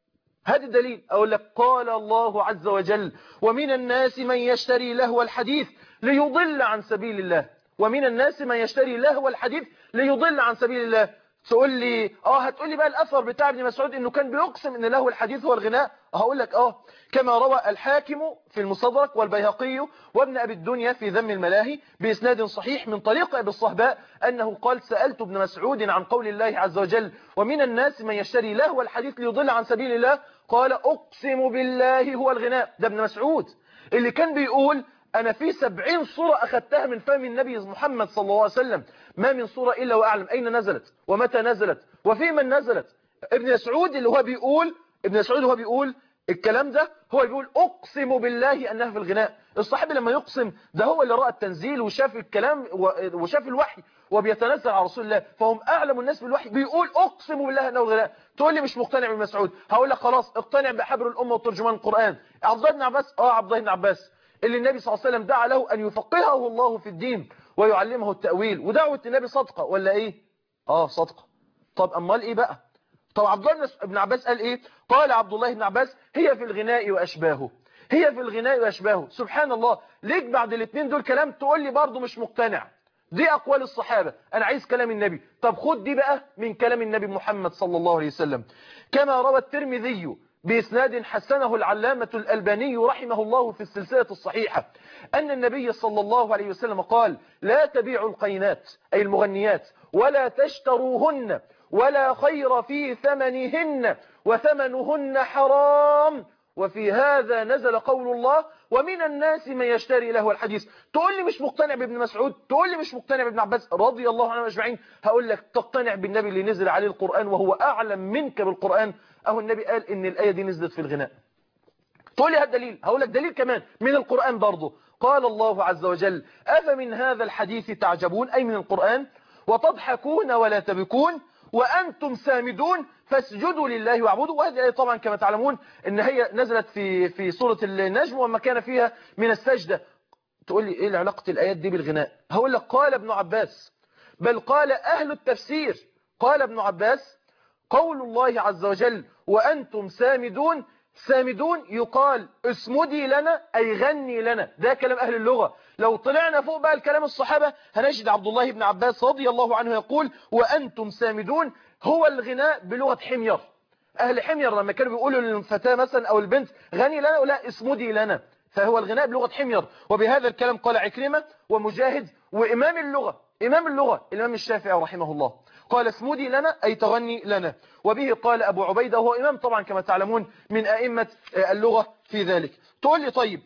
هذا الدليل أقول لك قال الله عز وجل ومن الناس من يشتري لهو الحديث ليضل عن سبيل الله ومن الناس من يشتري لهو الحديث ليضل عن سبيل الله تقول لي اه هتقول لي بقى الاثر بتاع ابن مسعود انه كان بيقسم ان له الحديث هو الغناء هقول لك اه كما روى الحاكم في المصدرك والبيهقي وابن ابي الدنيا في ذم الملاهي باسناد صحيح من طريق ابي الصهباء انه قال سالت ابن مسعود عن قول الله عز وجل ومن الناس من يشتري لهو الحديث ليضل عن سبيل الله قال اقسم بالله هو الغناء ده ابن مسعود اللي كان بيقول أنا في سبعين صورة أخذتها من فم النبي محمد صلى الله عليه وسلم ما من صورة إلا وأعلم أين نزلت ومتى نزلت وفي من نزلت ابن مسعود اللي هو بيقول ابن مسعود هو بيقول الكلام ده هو بيقول أقسم بالله أنها في الغناء الصحابي لما يقسم ده هو اللي رأى التنزيل وشاف الكلام وشاف الوحي وبيتنزل على رسول الله فهم أعلم الناس بالوحي بيقول أقسم بالله أنه الغناء تقول لي مش مقتنع بن مسعود هقول لك خلاص اقتنع بحبر الأمة وترجمان القرآن عبد الله بن عباس اه عبد الله بن عباس اللي النبي صلى الله عليه وسلم دعا له أن يفقهه الله في الدين ويعلمه التأويل ودعوة النبي صدقة ولا إيه آه صدقة طب أمال إيه بقى طب عبد الله بن عباس قال إيه قال عبد الله بن عباس هي في الغناء وأشباهه هي في الغناء وأشباهه سبحان الله ليك بعد الاثنين دول كلام تقول لي برضه مش مقتنع دي أقوال الصحابة أنا عايز كلام النبي طب خد دي بقى من كلام النبي محمد صلى الله عليه وسلم كما روى الترمذي بإسناد حسنه العلامة الألباني رحمه الله في السلسلة الصحيحة أن النبي صلى الله عليه وسلم قال لا تبيعوا القينات أي المغنيات ولا تشتروهن ولا خير في ثمنهن وثمنهن حرام وفي هذا نزل قول الله ومن الناس من يشتري له الحديث تقول لي مش مقتنع بابن مسعود تقول لي مش مقتنع بابن عباس رضي الله عنهم اجمعين هقول لك تقتنع بالنبي اللي نزل عليه القرآن وهو أعلم منك بالقرآن أهو النبي قال إن الآية دي نزلت في الغناء تقول لي هذا دليل هقول لك دليل كمان من القرآن برضه قال الله عز وجل أفمن هذا الحديث تعجبون أي من القرآن وتضحكون ولا تبكون وأنتم سامدون فاسجدوا لله واعبدوا وهذه الآية طبعا كما تعلمون ان هي نزلت في في سورة النجم وما كان فيها من السجدة تقول لي ايه علاقة الآيات دي بالغناء هقول لك قال ابن عباس بل قال أهل التفسير قال ابن عباس قول الله عز وجل وأنتم سامدون سامدون يقال اسمدي لنا أي غني لنا ده كلام أهل اللغة لو طلعنا فوق بقى الكلام الصحابة هنجد عبد الله بن عباس رضي الله عنه يقول وأنتم سامدون هو الغناء بلغة حمير أهل حمير لما كانوا بيقولوا للفتاة مثلا أو البنت غني لنا ولا اسمدي لنا فهو الغناء بلغة حمير وبهذا الكلام قال عكرمة ومجاهد وإمام اللغة إمام اللغة الإمام الشافعي رحمه الله قال اسمدي لنا أي تغني لنا وبه قال أبو عبيدة وهو إمام طبعا كما تعلمون من أئمة اللغة في ذلك تقول لي طيب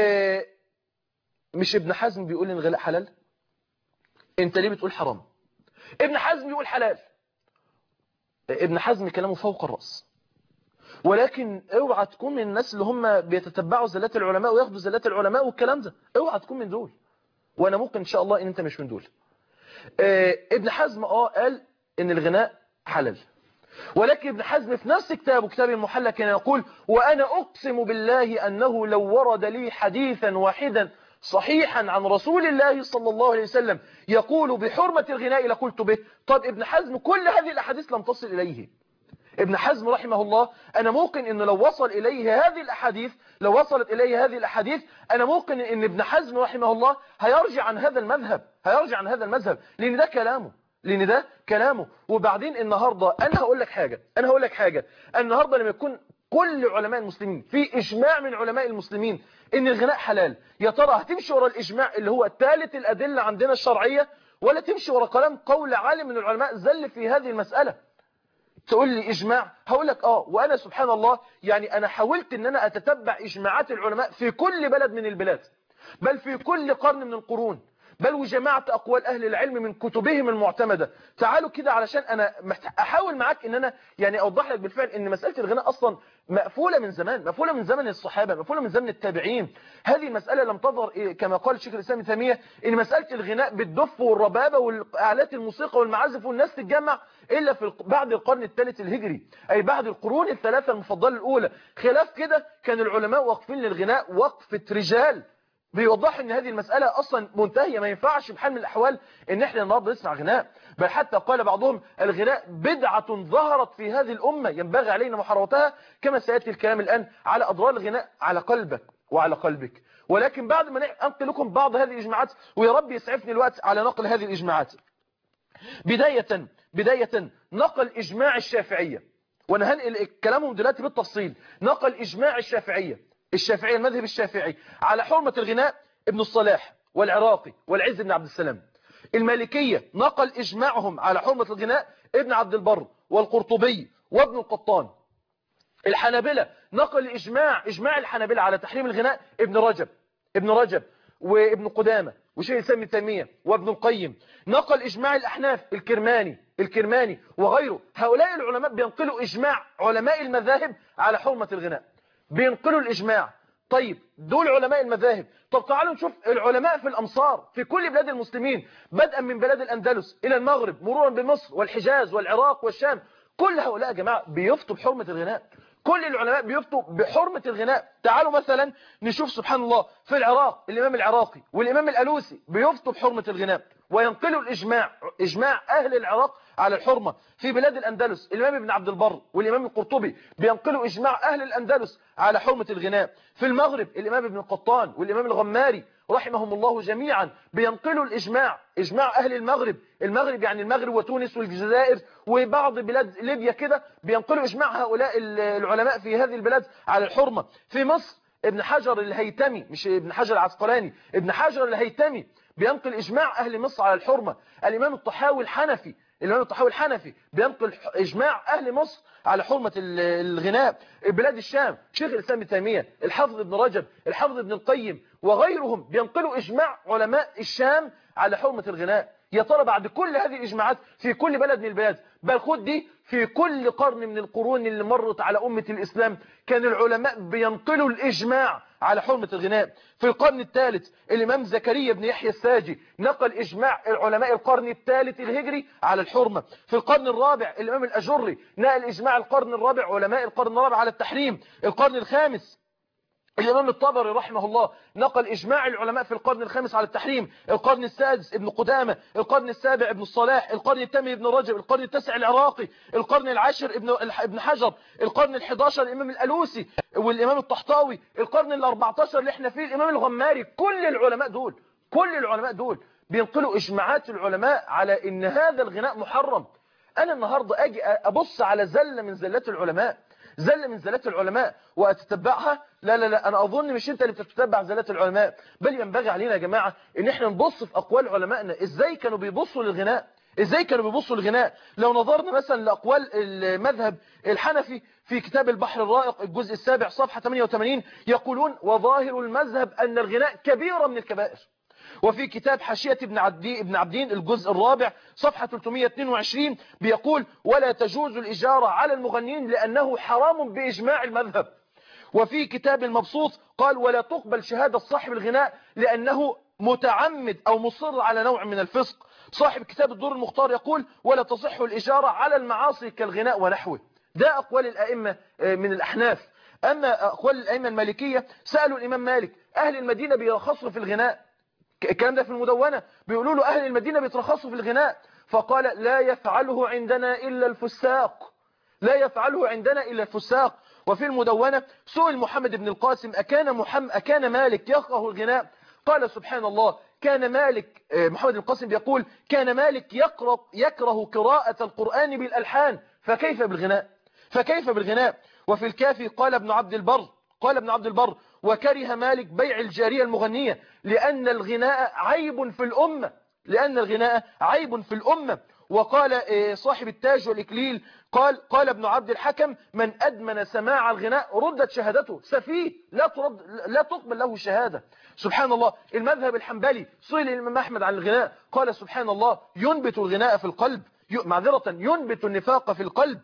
مش ابن حزم بيقول إن الغلاء حلال انت ليه بتقول حرام ابن حزم بيقول حلال ابن حزم كلامه فوق الرأس ولكن اوعى تكون من الناس اللي هم بيتتبعوا زلات العلماء وياخدوا زلات العلماء والكلام ده اوعى تكون من دول وانا ممكن ان شاء الله ان انت مش من دول اه ابن حزم اه قال ان الغناء حلال ولكن ابن حزم في نفس كتابه كتاب المحلى كان يقول وانا اقسم بالله انه لو ورد لي حديثا واحدا صحيحا عن رسول الله صلى الله عليه وسلم يقول بحرمة الغناء لقلت به طب ابن حزم كل هذه الأحاديث لم تصل إليه ابن حزم رحمه الله أنا ممكن أنه لو وصل إليه هذه الأحاديث لو وصلت إليه هذه الأحاديث أنا ممكن أن ابن حزم رحمه الله هيرجع عن هذا المذهب هيرجع عن هذا المذهب لأن ده كلامه لأن ده كلامه وبعدين النهاردة أنا هقول لك حاجة أنا هقول لك حاجة النهاردة لما يكون كل علماء المسلمين في إجماع من علماء المسلمين ان الغناء حلال يا ترى هتمشي ورا الإجماع اللي هو ثالث الأدلة عندنا الشرعية ولا تمشي ورا كلام قول عالم من العلماء زل في هذه المسألة تقول لي إجماع هقول لك آه وأنا سبحان الله يعني أنا حاولت أن أنا أتتبع إجماعات العلماء في كل بلد من البلاد بل في كل قرن من القرون بل وجمعت أقوال أهل العلم من كتبهم المعتمدة تعالوا كده علشان أنا أحاول معاك أن أنا يعني أوضح لك بالفعل أن مسألة الغناء أصلا مقفولة من زمان مقفولة من زمن الصحابة مقفولة من زمن التابعين هذه المسألة لم تظهر كما قال الشيخ الإسلام ثيمية أن مسألة الغناء بالدف والربابة والآلات الموسيقى والمعازف والناس تتجمع إلا في بعد القرن الثالث الهجري أي بعد القرون الثلاثة المفضلة الأولى خلاف كده كان العلماء واقفين للغناء وقفة رجال بيوضح ان هذه المسألة اصلا منتهية ما ينفعش بحال من الاحوال ان احنا النهارده نسمع غناء بل حتى قال بعضهم الغناء بدعة ظهرت في هذه الامة ينبغي علينا محاربتها كما سياتي الكلام الان على اضرار الغناء على قلبك وعلى قلبك ولكن بعد ما انقل لكم بعض هذه الاجماعات ويا رب يسعفني الوقت على نقل هذه الاجماعات بداية بداية نقل اجماع الشافعية وانا هنقل كلامهم دلوقتي بالتفصيل نقل اجماع الشافعية الشافعية المذهب الشافعي على حرمة الغناء ابن الصلاح والعراقي والعز بن عبد السلام المالكية نقل إجماعهم على حرمة الغناء ابن عبد البر والقرطبي وابن القطان الحنابلة نقل إجماع إجماع الحنابلة على تحريم الغناء ابن رجب ابن رجب وابن قدامة وشيخ الإسلام ابن تيمية وابن القيم نقل إجماع الأحناف الكرماني الكرماني وغيره هؤلاء العلماء بينقلوا إجماع علماء المذاهب على حرمة الغناء بينقلوا الإجماع طيب دول علماء المذاهب طب تعالوا نشوف العلماء في الأمصار في كل بلاد المسلمين بدءا من بلاد الأندلس إلى المغرب مرورا بمصر والحجاز والعراق والشام كل هؤلاء يا جماعة بيفتوا بحرمة الغناء كل العلماء بيفتوا بحرمة الغناء تعالوا مثلا نشوف سبحان الله في العراق الإمام العراقي والإمام الألوسي بيفتوا بحرمة الغناء وينقلوا الإجماع إجماع أهل العراق على الحرمة في بلاد الأندلس الإمام ابن عبد البر والإمام القرطبي بينقلوا إجماع أهل الأندلس على حرمة الغناء في المغرب الإمام ابن القطان والإمام الغماري رحمهم الله جميعا بينقلوا الإجماع إجماع أهل المغرب المغرب يعني المغرب وتونس والجزائر وبعض بلاد ليبيا كده بينقلوا إجماع هؤلاء العلماء في هذه البلاد على الحرمة في مصر ابن حجر الهيتمي مش ابن حجر العسقلاني ابن حجر الهيتمي بينقل إجماع أهل مصر على الحرمة الإمام الطحاوي الحنفي الإمام الطحاوي الحنفي بينقل إجماع أهل مصر على حرمة الغناء بلاد الشام شيخ الإسلام ابن تيمية الحافظ ابن رجب الحافظ ابن القيم وغيرهم بينقلوا إجماع علماء الشام على حرمة الغناء يا ترى بعد كل هذه الإجماعات في كل بلد من البلاد بل خد دي في كل قرن من القرون اللي مرت على أمة الإسلام كان العلماء بينقلوا الإجماع على حرمة الغناء في القرن الثالث الإمام زكريا بن يحيى الساجي نقل إجماع العلماء القرن الثالث الهجري على الحرمة في القرن الرابع الإمام الأجري نقل إجماع القرن الرابع علماء القرن الرابع على التحريم القرن الخامس الإمام الطبري رحمه الله نقل إجماع العلماء في القرن الخامس على التحريم القرن السادس ابن قدامة القرن السابع ابن الصلاح القرن الثامن ابن رجب القرن التاسع العراقي القرن العاشر ابن ابن حجر القرن الحداشر الإمام الألوسي والإمام الطحطاوي القرن الأربعتاشر اللي احنا فيه الإمام الغماري كل العلماء دول كل العلماء دول بينقلوا إجماعات العلماء على إن هذا الغناء محرم أنا النهاردة أجي أبص على زلة من زلات العلماء زلة من زلات العلماء وأتتبعها لا لا لا أنا أظن مش أنت اللي بتتبع زلات العلماء بل ينبغي علينا يا جماعة إن إحنا نبص في أقوال علمائنا إزاي كانوا بيبصوا للغناء إزاي كانوا بيبصوا للغناء لو نظرنا مثلا لأقوال المذهب الحنفي في كتاب البحر الرائق الجزء السابع صفحة 88 يقولون وظاهر المذهب أن الغناء كبيرة من الكبائر وفي كتاب حاشية ابن عبدين, ابن عبدين الجزء الرابع صفحة 322 بيقول ولا تجوز الإجارة على المغنين لأنه حرام بإجماع المذهب وفي كتاب المبسوط قال ولا تقبل شهادة صاحب الغناء لأنه متعمد أو مصر على نوع من الفسق صاحب كتاب الدور المختار يقول ولا تصح الإجارة على المعاصي كالغناء ونحوه ده أقوال الأئمة من الأحناف أما أقوال الأئمة المالكية سألوا الإمام مالك أهل المدينة بيرخصوا في الغناء الكلام ده في المدونة بيقولوا له أهل المدينة بيترخصوا في الغناء فقال لا يفعله عندنا إلا الفساق لا يفعله عندنا إلا الفساق وفي المدونة سئل محمد بن القاسم أكان, محمد أكان مالك يكره الغناء قال سبحان الله كان مالك محمد بن القاسم يقول كان مالك يقرأ يكره قراءة القرآن بالألحان فكيف بالغناء فكيف بالغناء وفي الكافي قال ابن عبد البر قال ابن عبد البر وكره مالك بيع الجارية المغنية لأن الغناء عيب في الأمة لأن الغناء عيب في الأمة وقال صاحب التاج والإكليل قال قال ابن عبد الحكم من أدمن سماع الغناء ردت شهادته سفيه لا ترد لا تقبل له شهادة سبحان الله المذهب الحنبلي سئل الإمام أحمد عن الغناء قال سبحان الله ينبت الغناء في القلب معذرة ينبت النفاق في القلب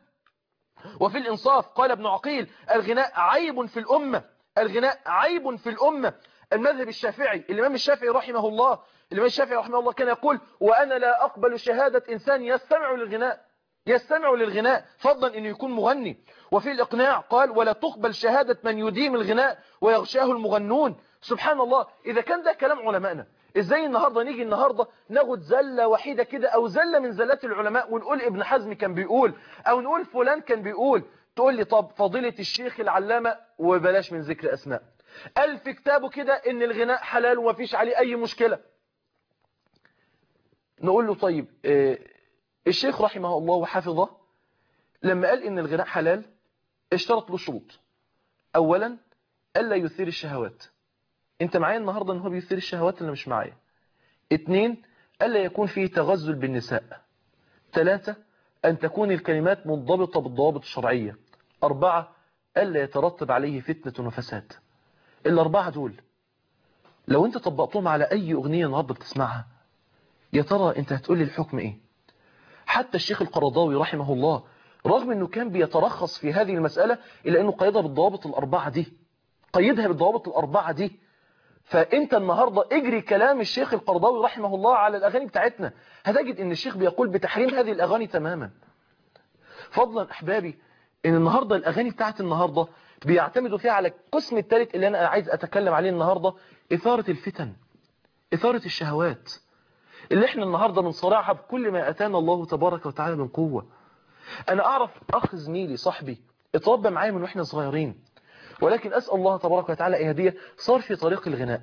وفي الإنصاف قال ابن عقيل الغناء عيب في الأمة الغناء عيب في الأمة المذهب الشافعي الإمام الشافعي رحمه الله الإمام الشافعي رحمه الله كان يقول وأنا لا أقبل شهادة إنسان يستمع للغناء يستمع للغناء فضلا أنه يكون مغني وفي الإقناع قال ولا تقبل شهادة من يديم الغناء ويغشاه المغنون سبحان الله إذا كان ده كلام علمائنا ازاي النهاردة نيجي النهاردة ناخد زلة وحيدة كده او زلة من زلات العلماء ونقول ابن حزم كان بيقول او نقول فلان كان بيقول تقول لي طب فضيلة الشيخ العلامة وبلاش من ذكر اسماء قال في كتابه كده ان الغناء حلال ومفيش عليه اي مشكلة نقول له طيب اه الشيخ رحمه الله وحفظه لما قال ان الغناء حلال اشترط له شروط اولا الا يثير الشهوات انت معايا النهاردة ان هو بيثير الشهوات اللي مش معايا اتنين الا يكون فيه تغزل بالنساء ثلاثة ان تكون الكلمات منضبطة بالضوابط الشرعية اربعة الا يترتب عليه فتنة وفساد الاربعة دول لو انت طبقتهم على اي اغنية النهاردة بتسمعها يا ترى انت هتقول لي الحكم ايه حتى الشيخ القرضاوي رحمه الله رغم انه كان بيترخص في هذه المسألة الا انه قيدها بالضوابط الاربعة دي قيدها بالضوابط الاربعة دي فانت النهاردة اجري كلام الشيخ القرضاوي رحمه الله على الاغاني بتاعتنا هتجد ان الشيخ بيقول بتحريم هذه الاغاني تماما فضلا احبابي ان النهاردة الاغاني بتاعت النهاردة بيعتمدوا فيها على القسم الثالث اللي انا عايز اتكلم عليه النهاردة اثارة الفتن اثارة الشهوات اللي احنا النهاردة بنصارعها بكل ما اتانا الله تبارك وتعالى من قوة انا اعرف اخ زميلي صاحبي اتربى معايا من واحنا صغيرين ولكن أسأل الله تبارك وتعالى أي هدية صار في طريق الغناء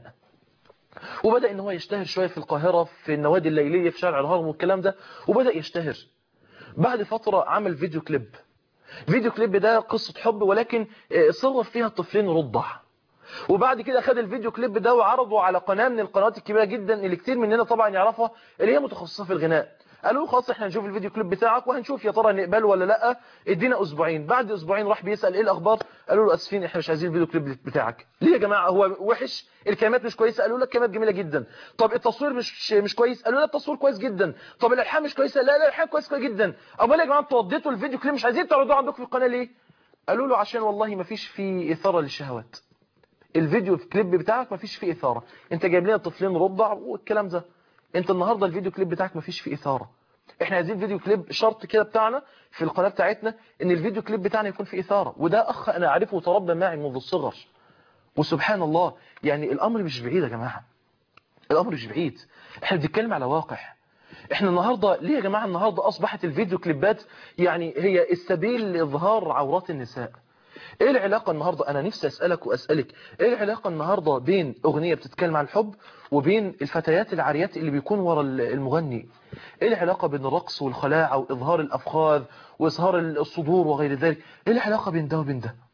وبدأ ان هو يشتهر شوية في القاهرة في النوادي الليلية في شارع الهرم والكلام ده وبدأ يشتهر بعد فترة عمل فيديو كليب فيديو كليب ده قصة حب ولكن صور فيها الطفلين رضع وبعد كده خد الفيديو كليب ده وعرضه على قناة من القنوات الكبيرة جدا اللي كتير مننا طبعا يعرفها اللي هي متخصصة في الغناء قالوا له خلاص احنا هنشوف الفيديو كليب بتاعك وهنشوف يا ترى نقبله ولا لا ادينا اسبوعين بعد اسبوعين راح بيسال ايه الاخبار قالوا له اسفين احنا مش عايزين الفيديو كليب بتاعك ليه يا جماعه هو وحش الكلمات مش كويسه قالوا لك كلمات جميله جدا طب التصوير مش مش كويس قالوا لا التصوير كويس جدا طب الالحان مش كويسه لا لا الالحان كويسه جدا امال يا جماعه انتوا وديتوا الفيديو كليب مش عايزين تعرضوه عندكم في القناه ليه قالوا له عشان والله ما فيش فيه اثاره للشهوات الفيديو كليب بتاعك ما فيش فيه اثاره انت جايب لنا طفلين رضع والكلام ده انت النهارده الفيديو كليب بتاعك ما فيش فيه اثاره احنا عايزين فيديو كليب شرط كده بتاعنا في القناة بتاعتنا ان الفيديو كليب بتاعنا يكون فيه اثارة وده اخ انا اعرفه وتربى معي منذ الصغر وسبحان الله يعني الامر مش بعيد يا جماعة الامر مش بعيد احنا بنتكلم على واقع احنا النهاردة ليه يا جماعة النهاردة اصبحت الفيديو كليبات يعني هي السبيل لاظهار عورات النساء ايه العلاقة النهاردة انا نفسي اسألك واسألك ايه العلاقة النهاردة بين اغنية بتتكلم عن الحب وبين الفتيات العاريات اللي بيكون ورا المغني ايه العلاقة بين الرقص والخلاعة واظهار الافخاذ واظهار الصدور وغير ذلك ايه العلاقة بين ده وبين ده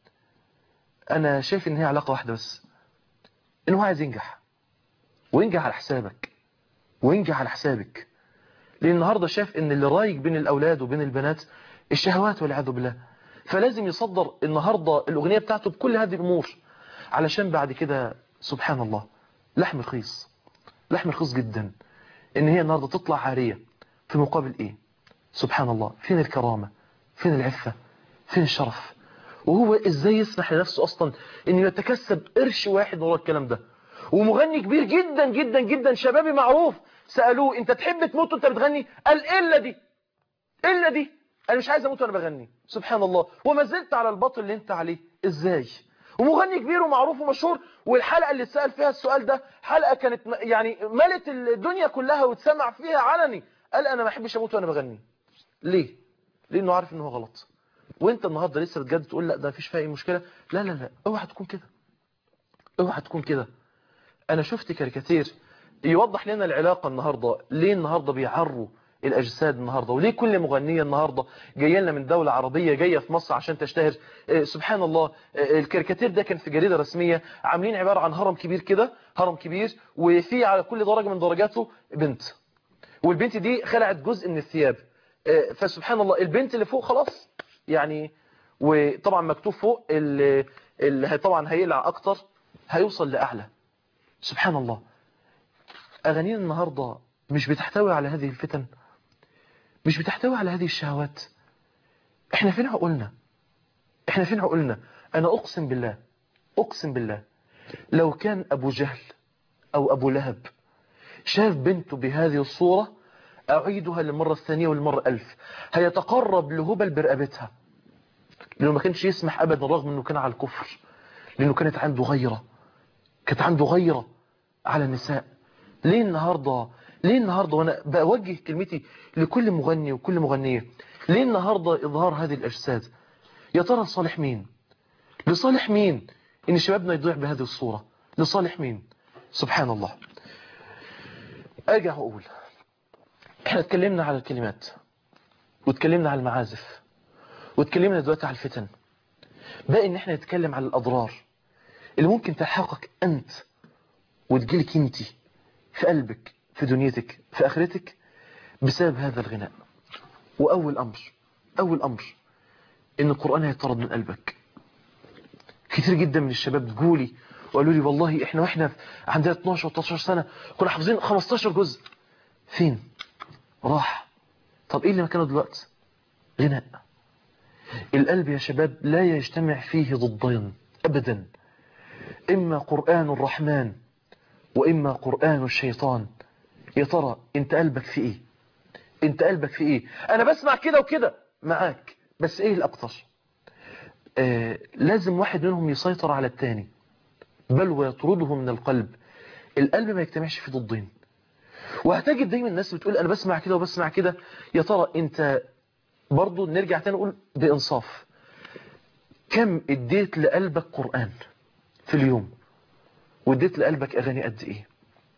انا شايف ان هي علاقة واحدة بس ان هو عايز ينجح وينجح على حسابك وينجح على حسابك لان النهاردة شايف ان اللي رايق بين الاولاد وبين البنات الشهوات والعياذ بالله فلازم يصدر النهاردة الأغنية بتاعته بكل هذه الأمور علشان بعد كده سبحان الله لحم رخيص لحم رخيص جدا إن هي النهاردة تطلع عارية في مقابل إيه سبحان الله فين الكرامة فين العفة فين الشرف وهو إزاي يسمح لنفسه أصلا إنه يتكسب قرش واحد ورا الكلام ده ومغني كبير جدا جدا جدا شبابي معروف سألوه أنت تحب تموت وأنت بتغني قال إلا دي إلا دي انا مش عايز اموت وانا بغني سبحان الله وما زلت على الباطل اللي انت عليه ازاي ومغني كبير ومعروف ومشهور والحلقه اللي اتسال فيها السؤال ده حلقه كانت يعني ملت الدنيا كلها واتسمع فيها علني قال انا ما احبش اموت وانا بغني ليه لانه عارف ان هو غلط وانت النهارده لسه بجد تقول لا ده مفيش فيها اي مشكله لا لا لا اوعى تكون كده اوعى تكون كده انا شفت كاريكاتير يوضح لنا العلاقه النهارده ليه النهارده بيعروا الأجساد النهاردة وليه كل مغنية النهاردة جاية لنا من دولة عربية جاية في مصر عشان تشتهر آه سبحان الله آه الكاريكاتير ده كان في جريدة رسمية عاملين عبارة عن هرم كبير كده هرم كبير وفي على كل درجة من درجاته بنت والبنت دي خلعت جزء من الثياب آه فسبحان الله البنت اللي فوق خلاص يعني وطبعا مكتوب فوق اللي, اللي طبعا هيقلع أكتر هيوصل لأعلى سبحان الله أغانينا النهاردة مش بتحتوي على هذه الفتن مش بتحتوي على هذه الشهوات احنا فين عقولنا احنا فين عقولنا انا اقسم بالله اقسم بالله لو كان ابو جهل او ابو لهب شاف بنته بهذه الصورة اعيدها للمرة الثانية والمرة الف هيتقرب لهبل برقبتها لانه ما كانش يسمح ابدا رغم انه كان على الكفر لانه كانت عنده غيرة كانت عنده غيرة على النساء ليه النهاردة ليه النهاردة وانا بوجه كلمتي لكل مغني وكل مغنية ليه النهاردة اظهار هذه الاجساد يا ترى لصالح مين لصالح مين ان شبابنا يضيع بهذه الصورة لصالح مين سبحان الله ارجع واقول احنا اتكلمنا على الكلمات واتكلمنا على المعازف واتكلمنا دلوقتي على الفتن باقي ان احنا نتكلم على الاضرار اللي ممكن تلحقك انت وتجيلك انت في قلبك في دنيتك في اخرتك بسبب هذا الغناء واول امر اول امر ان القرآن هيطرد من قلبك كتير جدا من الشباب تقولي وقالوا لي والله احنا واحنا عندنا 12 13 سنة كنا حافظين 15 جزء فين راح طب ايه اللي مكانه دلوقتي غناء القلب يا شباب لا يجتمع فيه ضدين ابدا اما قرآن الرحمن واما قرآن الشيطان يا ترى انت قلبك في ايه انت قلبك في ايه انا بسمع كده وكده معاك بس ايه الاكتر آه لازم واحد منهم يسيطر على التاني بل ويطرده من القلب القلب ما يجتمعش في ضدين وهتجد دايما الناس بتقول انا بسمع كده وبسمع كده يا ترى انت برضو نرجع تاني نقول بانصاف كم اديت لقلبك قرآن في اليوم واديت لقلبك اغاني قد ايه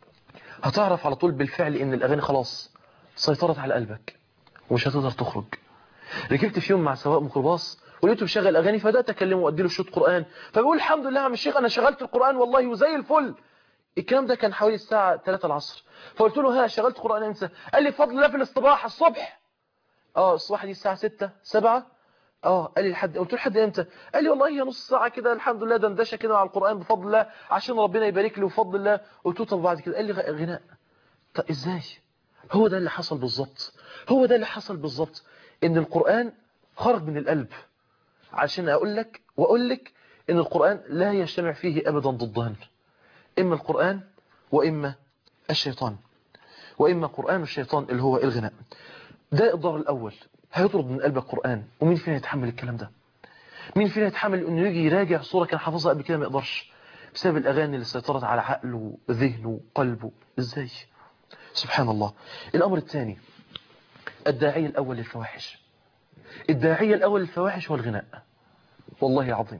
هتعرف على طول بالفعل ان الاغاني خلاص سيطرت على قلبك ومش هتقدر تخرج ركبت في يوم مع سواق ميكروباص ولقيته بيشغل اغاني فبدات اكلمه وادي له شوط قران فبيقول الحمد لله يا عم الشيخ انا شغلت القران والله وزي الفل الكلام ده كان حوالي الساعه 3 العصر فقلت له ها شغلت قران امتى قال لي بفضل الله في الاصطباح الصبح اه الصباح دي الساعه 6 7 اه قال لي لحد قلت له لحد امتى قال لي والله هي نص ساعه كده الحمد لله دندشه كده على القران بفضل الله عشان ربنا يبارك لي وبفضل الله قلت له طب بعد كده قال لي غناء طب ازاي هو ده اللي حصل بالظبط هو ده اللي حصل بالظبط ان القران خرج من القلب عشان اقول لك واقول لك ان القران لا يجتمع فيه ابدا ضدان اما القران واما الشيطان واما قران الشيطان اللي هو الغناء ده الضرر الاول هيطرد من قلبك قرآن ومين فينا يتحمل الكلام ده مين فينا يتحمل انه يجي يراجع صورة كان حافظها قبل كده ما يقدرش بسبب الاغاني اللي سيطرت على عقله وذهنه وقلبه ازاي سبحان الله الامر الثاني الداعية الاول للفواحش الداعية الاول للفواحش هو الغناء والله عظيم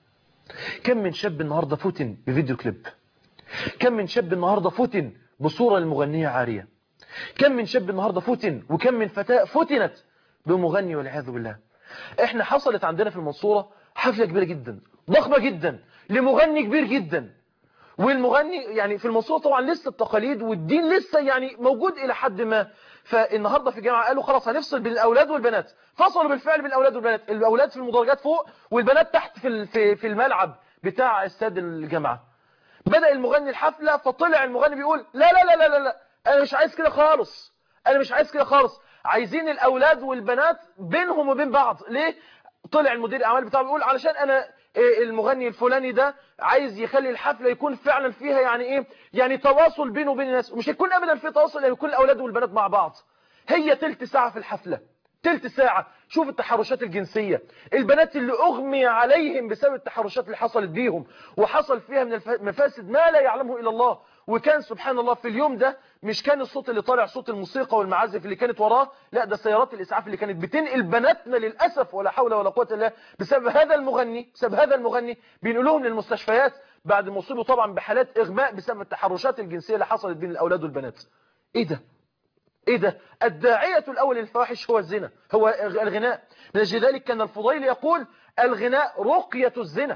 كم من شاب النهاردة فتن بفيديو كليب كم من شاب النهاردة فتن بصورة المغنية عارية كم من شاب النهاردة فتن وكم من فتاة فتنت بمغني والعياذ بالله احنا حصلت عندنا في المنصورة حفلة كبيرة جدا ضخمة جدا لمغني كبير جدا والمغني يعني في المنصورة طبعا لسه التقاليد والدين لسه يعني موجود الى حد ما فالنهاردة في الجامعة قالوا خلاص هنفصل بين الاولاد والبنات فصلوا بالفعل بين الاولاد والبنات الاولاد في المدرجات فوق والبنات تحت في في في الملعب بتاع استاد الجامعة بدأ المغني الحفلة فطلع المغني بيقول لا لا لا لا لا, لا. انا مش عايز كده خالص انا مش عايز كده خالص عايزين الاولاد والبنات بينهم وبين بعض ليه طلع المدير الاعمال بتاعه بيقول علشان انا المغني الفلاني ده عايز يخلي الحفله يكون فعلا فيها يعني ايه يعني تواصل بينه وبين الناس ومش هيكون ابدا في تواصل يعني يكون الاولاد والبنات مع بعض هي تلت ساعه في الحفله تلت ساعة شوف التحرشات الجنسية البنات اللي أغمي عليهم بسبب التحرشات اللي حصلت بيهم وحصل فيها من المفاسد ما لا يعلمه إلا الله وكان سبحان الله في اليوم ده مش كان الصوت اللي طالع صوت الموسيقى والمعازف اللي كانت وراه لا ده سيارات الإسعاف اللي كانت بتنقل بناتنا للأسف ولا حول ولا قوة إلا بسبب هذا المغني بسبب هذا المغني بينقلوهم للمستشفيات بعد ما اصيبوا طبعا بحالات إغماء بسبب التحرشات الجنسية اللي حصلت بين الأولاد والبنات إيه ده ايه ده الداعية الاول للفواحش هو الزنا هو الغناء لذلك كان الفضيل يقول الغناء رقية الزنا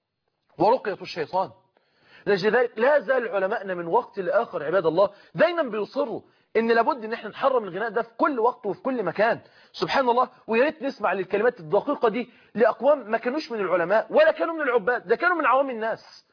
ورقية الشيطان لذلك لا زال علماءنا من وقت لآخر عباد الله دايما بيصروا ان لابد ان احنا نحرم الغناء ده في كل وقت وفي كل مكان سبحان الله ويا ريت نسمع للكلمات الدقيقة دي لأقوام ما كانوش من العلماء ولا كانوا من العباد ده كانوا من عوام الناس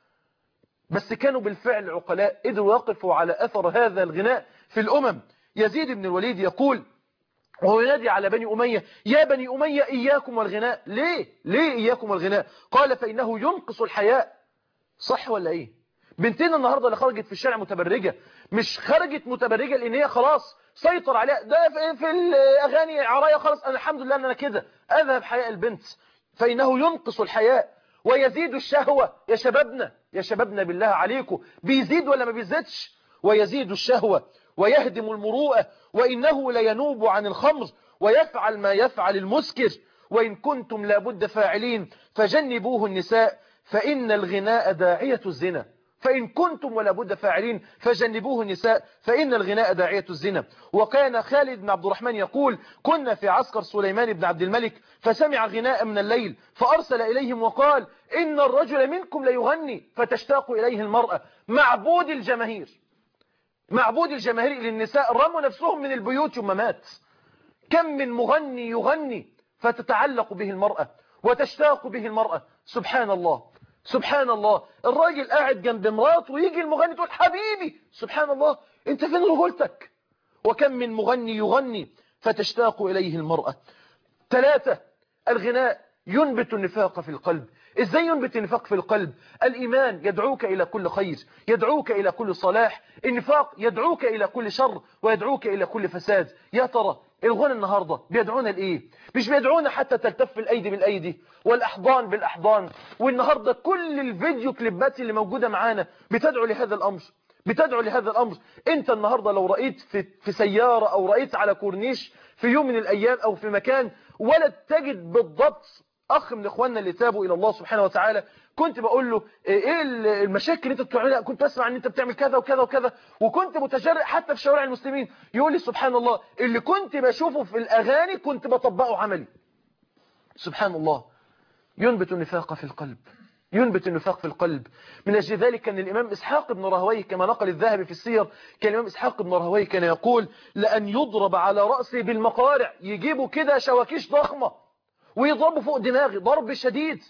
بس كانوا بالفعل عقلاء قدروا يقفوا على أثر هذا الغناء في الأمم يزيد بن الوليد يقول وهو ينادي على بني أمية يا بني أمية إياكم والغناء ليه ليه إياكم والغناء قال فإنه ينقص الحياء صح ولا إيه بنتنا النهاردة اللي خرجت في الشارع متبرجة مش خرجت متبرجة لأن هي خلاص سيطر عليها ده في, في الأغاني عرايا خلاص أنا الحمد لله أن أنا كده أذهب حياء البنت فإنه ينقص الحياء ويزيد الشهوة يا شبابنا يا شبابنا بالله عليكم بيزيد ولا ما بيزيدش ويزيد الشهوة ويهدم المروءة وإنه لينوب عن الخمر ويفعل ما يفعل المسكر وإن كنتم لابد فاعلين فجنبوه النساء فإن الغناء داعية الزنا فإن كنتم ولا بد فاعلين فجنبوه النساء فإن الغناء داعية الزنا وكان خالد بن عبد الرحمن يقول كنا في عسكر سليمان بن عبد الملك فسمع غناء من الليل فأرسل إليهم وقال إن الرجل منكم ليغني فتشتاق إليه المرأة معبود الجماهير معبود الجماهير للنساء رموا نفسهم من البيوت يوم مات كم من مغني يغني فتتعلق به المرأة وتشتاق به المرأة سبحان الله سبحان الله الراجل قاعد جنب مراته ويجي المغني تقول حبيبي سبحان الله انت فين رجولتك وكم من مغني يغني فتشتاق إليه المرأة ثلاثة الغناء ينبت النفاق في القلب ازاي ينبت النفاق في القلب الايمان يدعوك الى كل خير يدعوك الى كل صلاح النفاق يدعوك الى كل شر ويدعوك الى كل فساد يا ترى الغنى النهاردة بيدعونا لإيه مش بيدعونا حتى تلتف الأيدي بالأيدي والأحضان بالأحضان والنهاردة كل الفيديو كليبات اللي موجودة معانا بتدعو لهذا الأمر بتدعو لهذا الأمر أنت النهاردة لو رأيت في, في سيارة أو رأيت على كورنيش في يوم من الأيام أو في مكان ولا تجد بالضبط أخ من إخواننا اللي تابوا إلى الله سبحانه وتعالى كنت بقول له إيه المشاكل اللي أنت بتعملها كنت أسمع أن أنت بتعمل كذا وكذا وكذا وكنت متجرئ حتى في شوارع المسلمين يقول لي سبحان الله اللي كنت بشوفه في الأغاني كنت بطبقه عملي سبحان الله ينبت النفاق في القلب ينبت النفاق في القلب من أجل ذلك كان الإمام إسحاق بن راهويه كما نقل الذهبي في السير كان الإمام إسحاق بن راهويه كان يقول لأن يضرب على رأسي بالمقارع يجيبوا كده شواكيش ضخمة ويضربوا فوق دماغي ضرب شديد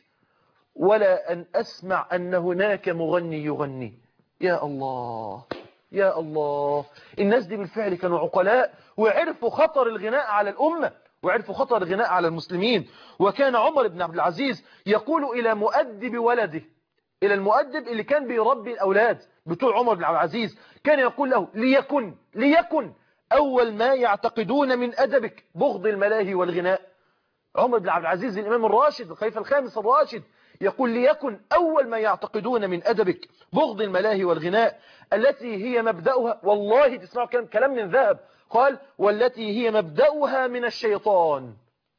ولا أن أسمع أن هناك مغني يغني يا الله يا الله الناس دي بالفعل كانوا عقلاء وعرفوا خطر الغناء على الأمة وعرفوا خطر الغناء على المسلمين وكان عمر بن عبد العزيز يقول إلى مؤدب ولده إلى المؤدب اللي كان بيربي الأولاد بتوع عمر بن عبد العزيز كان يقول له ليكن ليكن أول ما يعتقدون من أدبك بغض الملاهي والغناء عمر بن عبد العزيز الإمام الراشد الخليفة الخامس الراشد يقول ليكن أول ما يعتقدون من أدبك بغض الملاهي والغناء التي هي مبدأها والله تسمعوا كلام, كلام من ذهب قال والتي هي مبدأها من الشيطان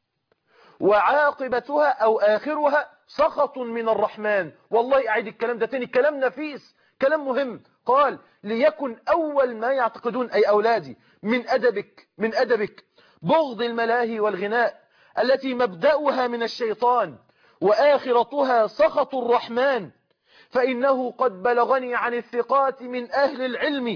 وعاقبتها أو آخرها سخط من الرحمن والله أعيد الكلام ده تاني كلام نفيس كلام مهم قال ليكن أول ما يعتقدون أي أولادي من أدبك من أدبك بغض الملاهي والغناء التي مبدأها من الشيطان وآخرتها سخط الرحمن فإنه قد بلغني عن الثقات من أهل العلم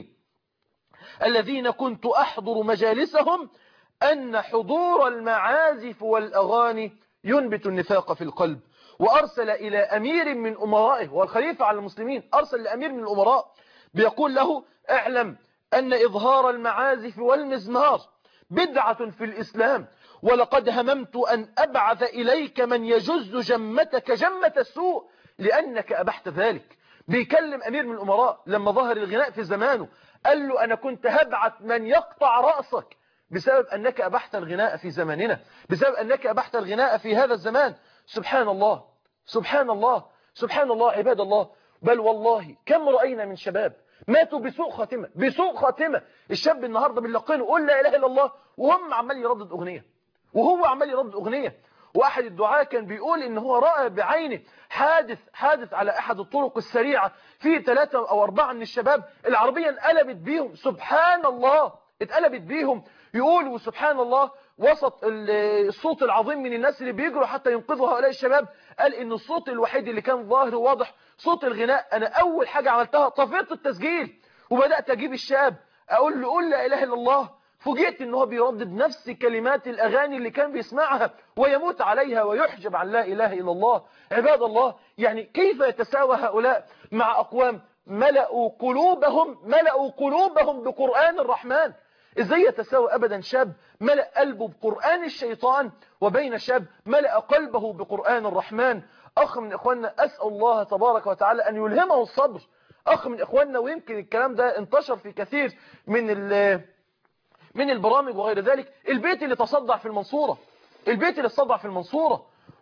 الذين كنت أحضر مجالسهم أن حضور المعازف والأغاني ينبت النفاق في القلب وأرسل إلى أمير من أمرائه والخليفة على المسلمين أرسل لأمير من الأمراء بيقول له اعلم أن إظهار المعازف والمزمار بدعة في الإسلام ولقد هممت أن أبعث إليك من يجز جمتك جمة السوء لأنك أبحت ذلك بيكلم أمير من الأمراء لما ظهر الغناء في زمانه قال له أنا كنت هبعث من يقطع رأسك بسبب أنك أبحت الغناء في زماننا بسبب أنك أبحت الغناء في هذا الزمان سبحان الله سبحان الله سبحان الله عباد الله بل والله كم رأينا من شباب ماتوا بسوء خاتمة بسوء خاتمة الشاب النهاردة بنلقينه قول لا إله إلا الله وهم عمال يردد أغنية وهو عمال يردد أغنية واحد الدعاء كان بيقول ان هو رأى بعينه حادث حادث على احد الطرق السريعة في ثلاثة او اربعة من الشباب العربية انقلبت بيهم سبحان الله اتقلبت بيهم يقول وسبحان الله وسط الصوت العظيم من الناس اللي بيجروا حتى ينقذوا هؤلاء الشباب قال ان الصوت الوحيد اللي كان ظاهر وواضح صوت الغناء انا اول حاجة عملتها طفيت التسجيل وبدأت اجيب الشاب اقول له قول لا اله الا الله فوجئت ان هو بيردد نفس كلمات الاغاني اللي كان بيسمعها ويموت عليها ويحجب عن لا اله الا الله عباد الله يعني كيف يتساوى هؤلاء مع اقوام ملأوا قلوبهم ملأوا قلوبهم بقرآن الرحمن ازاي يتساوى ابدا شاب ملأ قلبه بقرآن الشيطان وبين شاب ملأ قلبه بقرآن الرحمن اخ من اخواننا اسأل الله تبارك وتعالى ان يلهمه الصبر اخ من اخواننا ويمكن الكلام ده انتشر في كثير من من البرامج وغير ذلك البيت اللي تصدع في المنصورة البيت اللي تصدع في المنصورة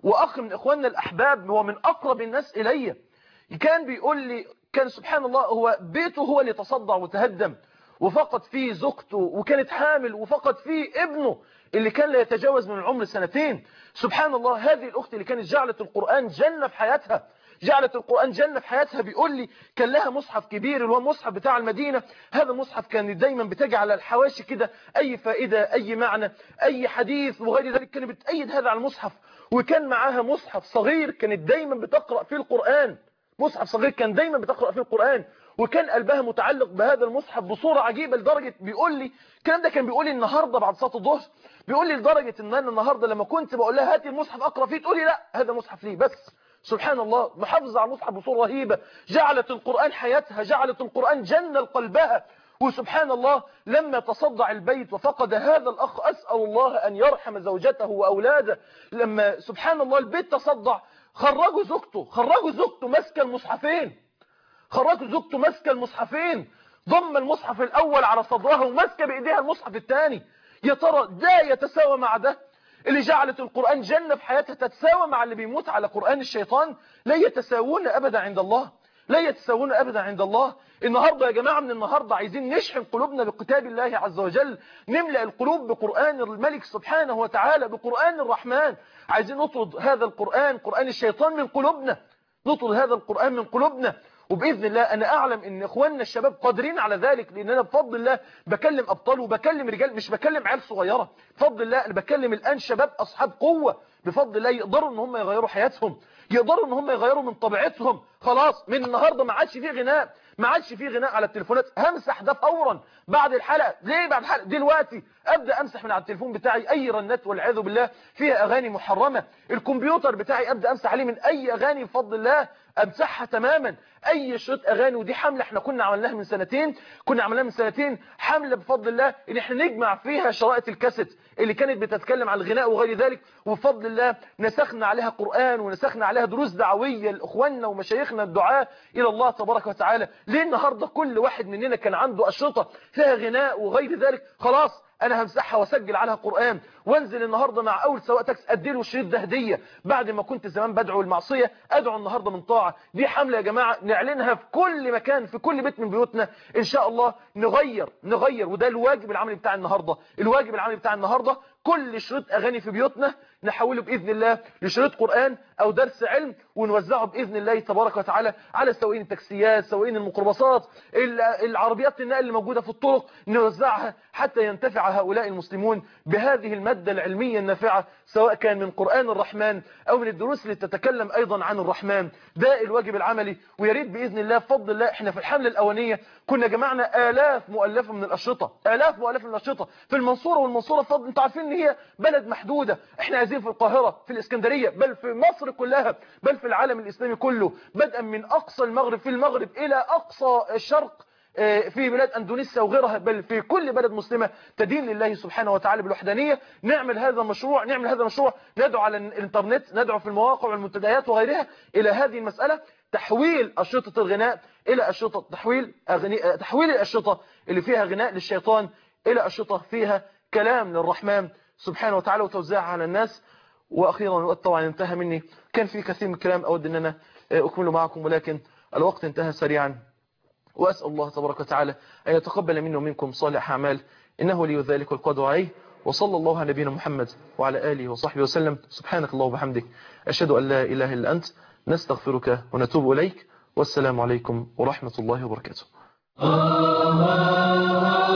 واخ من اخواننا الاحباب هو من اقرب الناس الي كان بيقول لي كان سبحان الله هو بيته هو اللي تصدع وتهدم وفقد فيه زوجته وكانت حامل وفقد فيه ابنه اللي كان لا يتجاوز من العمر سنتين سبحان الله هذه الأخت اللي كانت جعلت القرآن جنة في حياتها جعلت القرآن جنة في حياتها بيقول لي كان لها مصحف كبير اللي هو مصحف بتاع المدينة هذا المصحف كان دايما بتجي على الحواشي كده أي فائدة أي معنى أي حديث وغير ذلك كانت بتأيد هذا على المصحف وكان معاها مصحف صغير كانت دايما بتقرأ فيه القرآن مصحف صغير كان دايما بتقرأ فيه القرآن وكان قلبها متعلق بهذا المصحف بصورة عجيبة لدرجة بيقول لي الكلام ده كان بيقول لي النهاردة بعد صلاة الظهر بيقول لي لدرجة ان انا النهاردة لما كنت بقول لها هاتي المصحف اقرأ فيه تقول لي لا هذا مصحف ليه بس سبحان الله محافظة على المصحف بصورة رهيبة جعلت القرآن حياتها جعلت القرآن جنة لقلبها وسبحان الله لما تصدع البيت وفقد هذا الأخ أسأل الله أن يرحم زوجته وأولاده لما سبحان الله البيت تصدع خرجوا زوجته خرجوا زوجته ماسكه المصحفين خرجوا زوجته ماسكه المصحفين ضم المصحف الأول على صدرها وماسكه بإيديها المصحف الثاني يا ترى ده يتساوى مع ده اللي جعلت القرآن جنة في حياتها تتساوى مع اللي بيموت على قرآن الشيطان لا يتساوون أبدا عند الله لا يتساوون أبدا عند الله النهاردة يا جماعة من النهاردة عايزين نشحن قلوبنا بكتاب الله عز وجل نملأ القلوب بقرآن الملك سبحانه وتعالى بقرآن الرحمن عايزين نطرد هذا القرآن قرآن الشيطان من قلوبنا نطرد هذا القرآن من قلوبنا وبإذن الله أنا أعلم أن إخواننا الشباب قادرين على ذلك لأن أنا بفضل الله بكلم أبطال وبكلم رجال مش بكلم عيال صغيرة بفضل الله أنا بكلم الآن شباب أصحاب قوة بفضل الله يقدروا أن هم يغيروا حياتهم يقدروا أن هم يغيروا من طبيعتهم خلاص من النهاردة ما عادش فيه غناء ما عادش فيه غناء على التليفونات همسح ده فورا بعد الحلقة ليه بعد الحلقة دلوقتي أبدأ أمسح من على التليفون بتاعي أي رنات والعياذ بالله فيها أغاني محرمة الكمبيوتر بتاعي أبدأ أمسح عليه من أي أغاني بفضل الله أمسحها تماما أي شريط أغاني ودي حملة احنا كنا عملناها من سنتين كنا عملناها من سنتين حملة بفضل الله إن احنا نجمع فيها شرائط الكاسيت اللي كانت بتتكلم عن الغناء وغير ذلك وبفضل الله نسخنا عليها قرآن ونسخنا عليها دروس دعوية لإخواننا ومشايخنا الدعاء إلى الله تبارك وتعالى ليه النهاردة كل واحد مننا كان عنده أشرطة فيها غناء وغير ذلك خلاص انا همسحها واسجل عليها قرآن وانزل النهاردة مع اول سواق تاكس اديله الشريط ده هدية بعد ما كنت زمان بدعو المعصية ادعو النهاردة من طاعة دي حملة يا جماعة نعلنها في كل مكان في كل بيت من بيوتنا ان شاء الله نغير نغير وده الواجب العملي بتاع النهاردة الواجب العملي بتاع النهاردة كل شريط اغاني في بيوتنا نحوله باذن الله لشريط قرآن او درس علم ونوزعه باذن الله تبارك وتعالى على سواقين التاكسيات سواقين الميكروباصات العربيات النقل اللي موجودة في الطرق نوزعها حتى ينتفع هؤلاء المسلمون بهذه المادة العلمية النافعة سواء كان من قرآن الرحمن او من الدروس اللي تتكلم ايضا عن الرحمن ده الواجب العملي ويريد باذن الله بفضل الله احنا في الحملة الاولانية كنا جمعنا الاف مؤلفة من الاشرطة الاف مؤلفة من الاشرطة في المنصورة والمنصورة بفضل انتوا عارفين ان هي بلد محدودة احنا عايزين في القاهرة في الاسكندرية بل في مصر كلها بل في العالم الاسلامي كله بدءا من اقصى المغرب في المغرب الى اقصى الشرق في بلاد اندونيسيا وغيرها بل في كل بلد مسلمة تدين لله سبحانه وتعالى بالوحدانية نعمل هذا المشروع نعمل هذا المشروع ندعو على الانترنت ندعو في المواقع والمنتديات وغيرها الى هذه المسألة تحويل أشرطة الغناء إلى أشرطة تحويل أغني... تحويل الأشرطة اللي فيها غناء للشيطان إلى أشرطة فيها كلام للرحمن سبحانه وتعالى وتوزيعها على الناس وأخيرا الوقت طبعا انتهى مني كان في كثير من الكلام أود أن أنا أكمله معكم ولكن الوقت انتهى سريعا وأسأل الله تبارك وتعالى أن يتقبل منه ومنكم صالح أعمال إنه لي ذلك والقدر عليه وصلى الله على نبينا محمد وعلى آله وصحبه وسلم سبحانك الله وبحمدك أشهد أن لا إله إلا أنت نستغفرك ونتوب إليك والسلام عليكم ورحمة الله وبركاته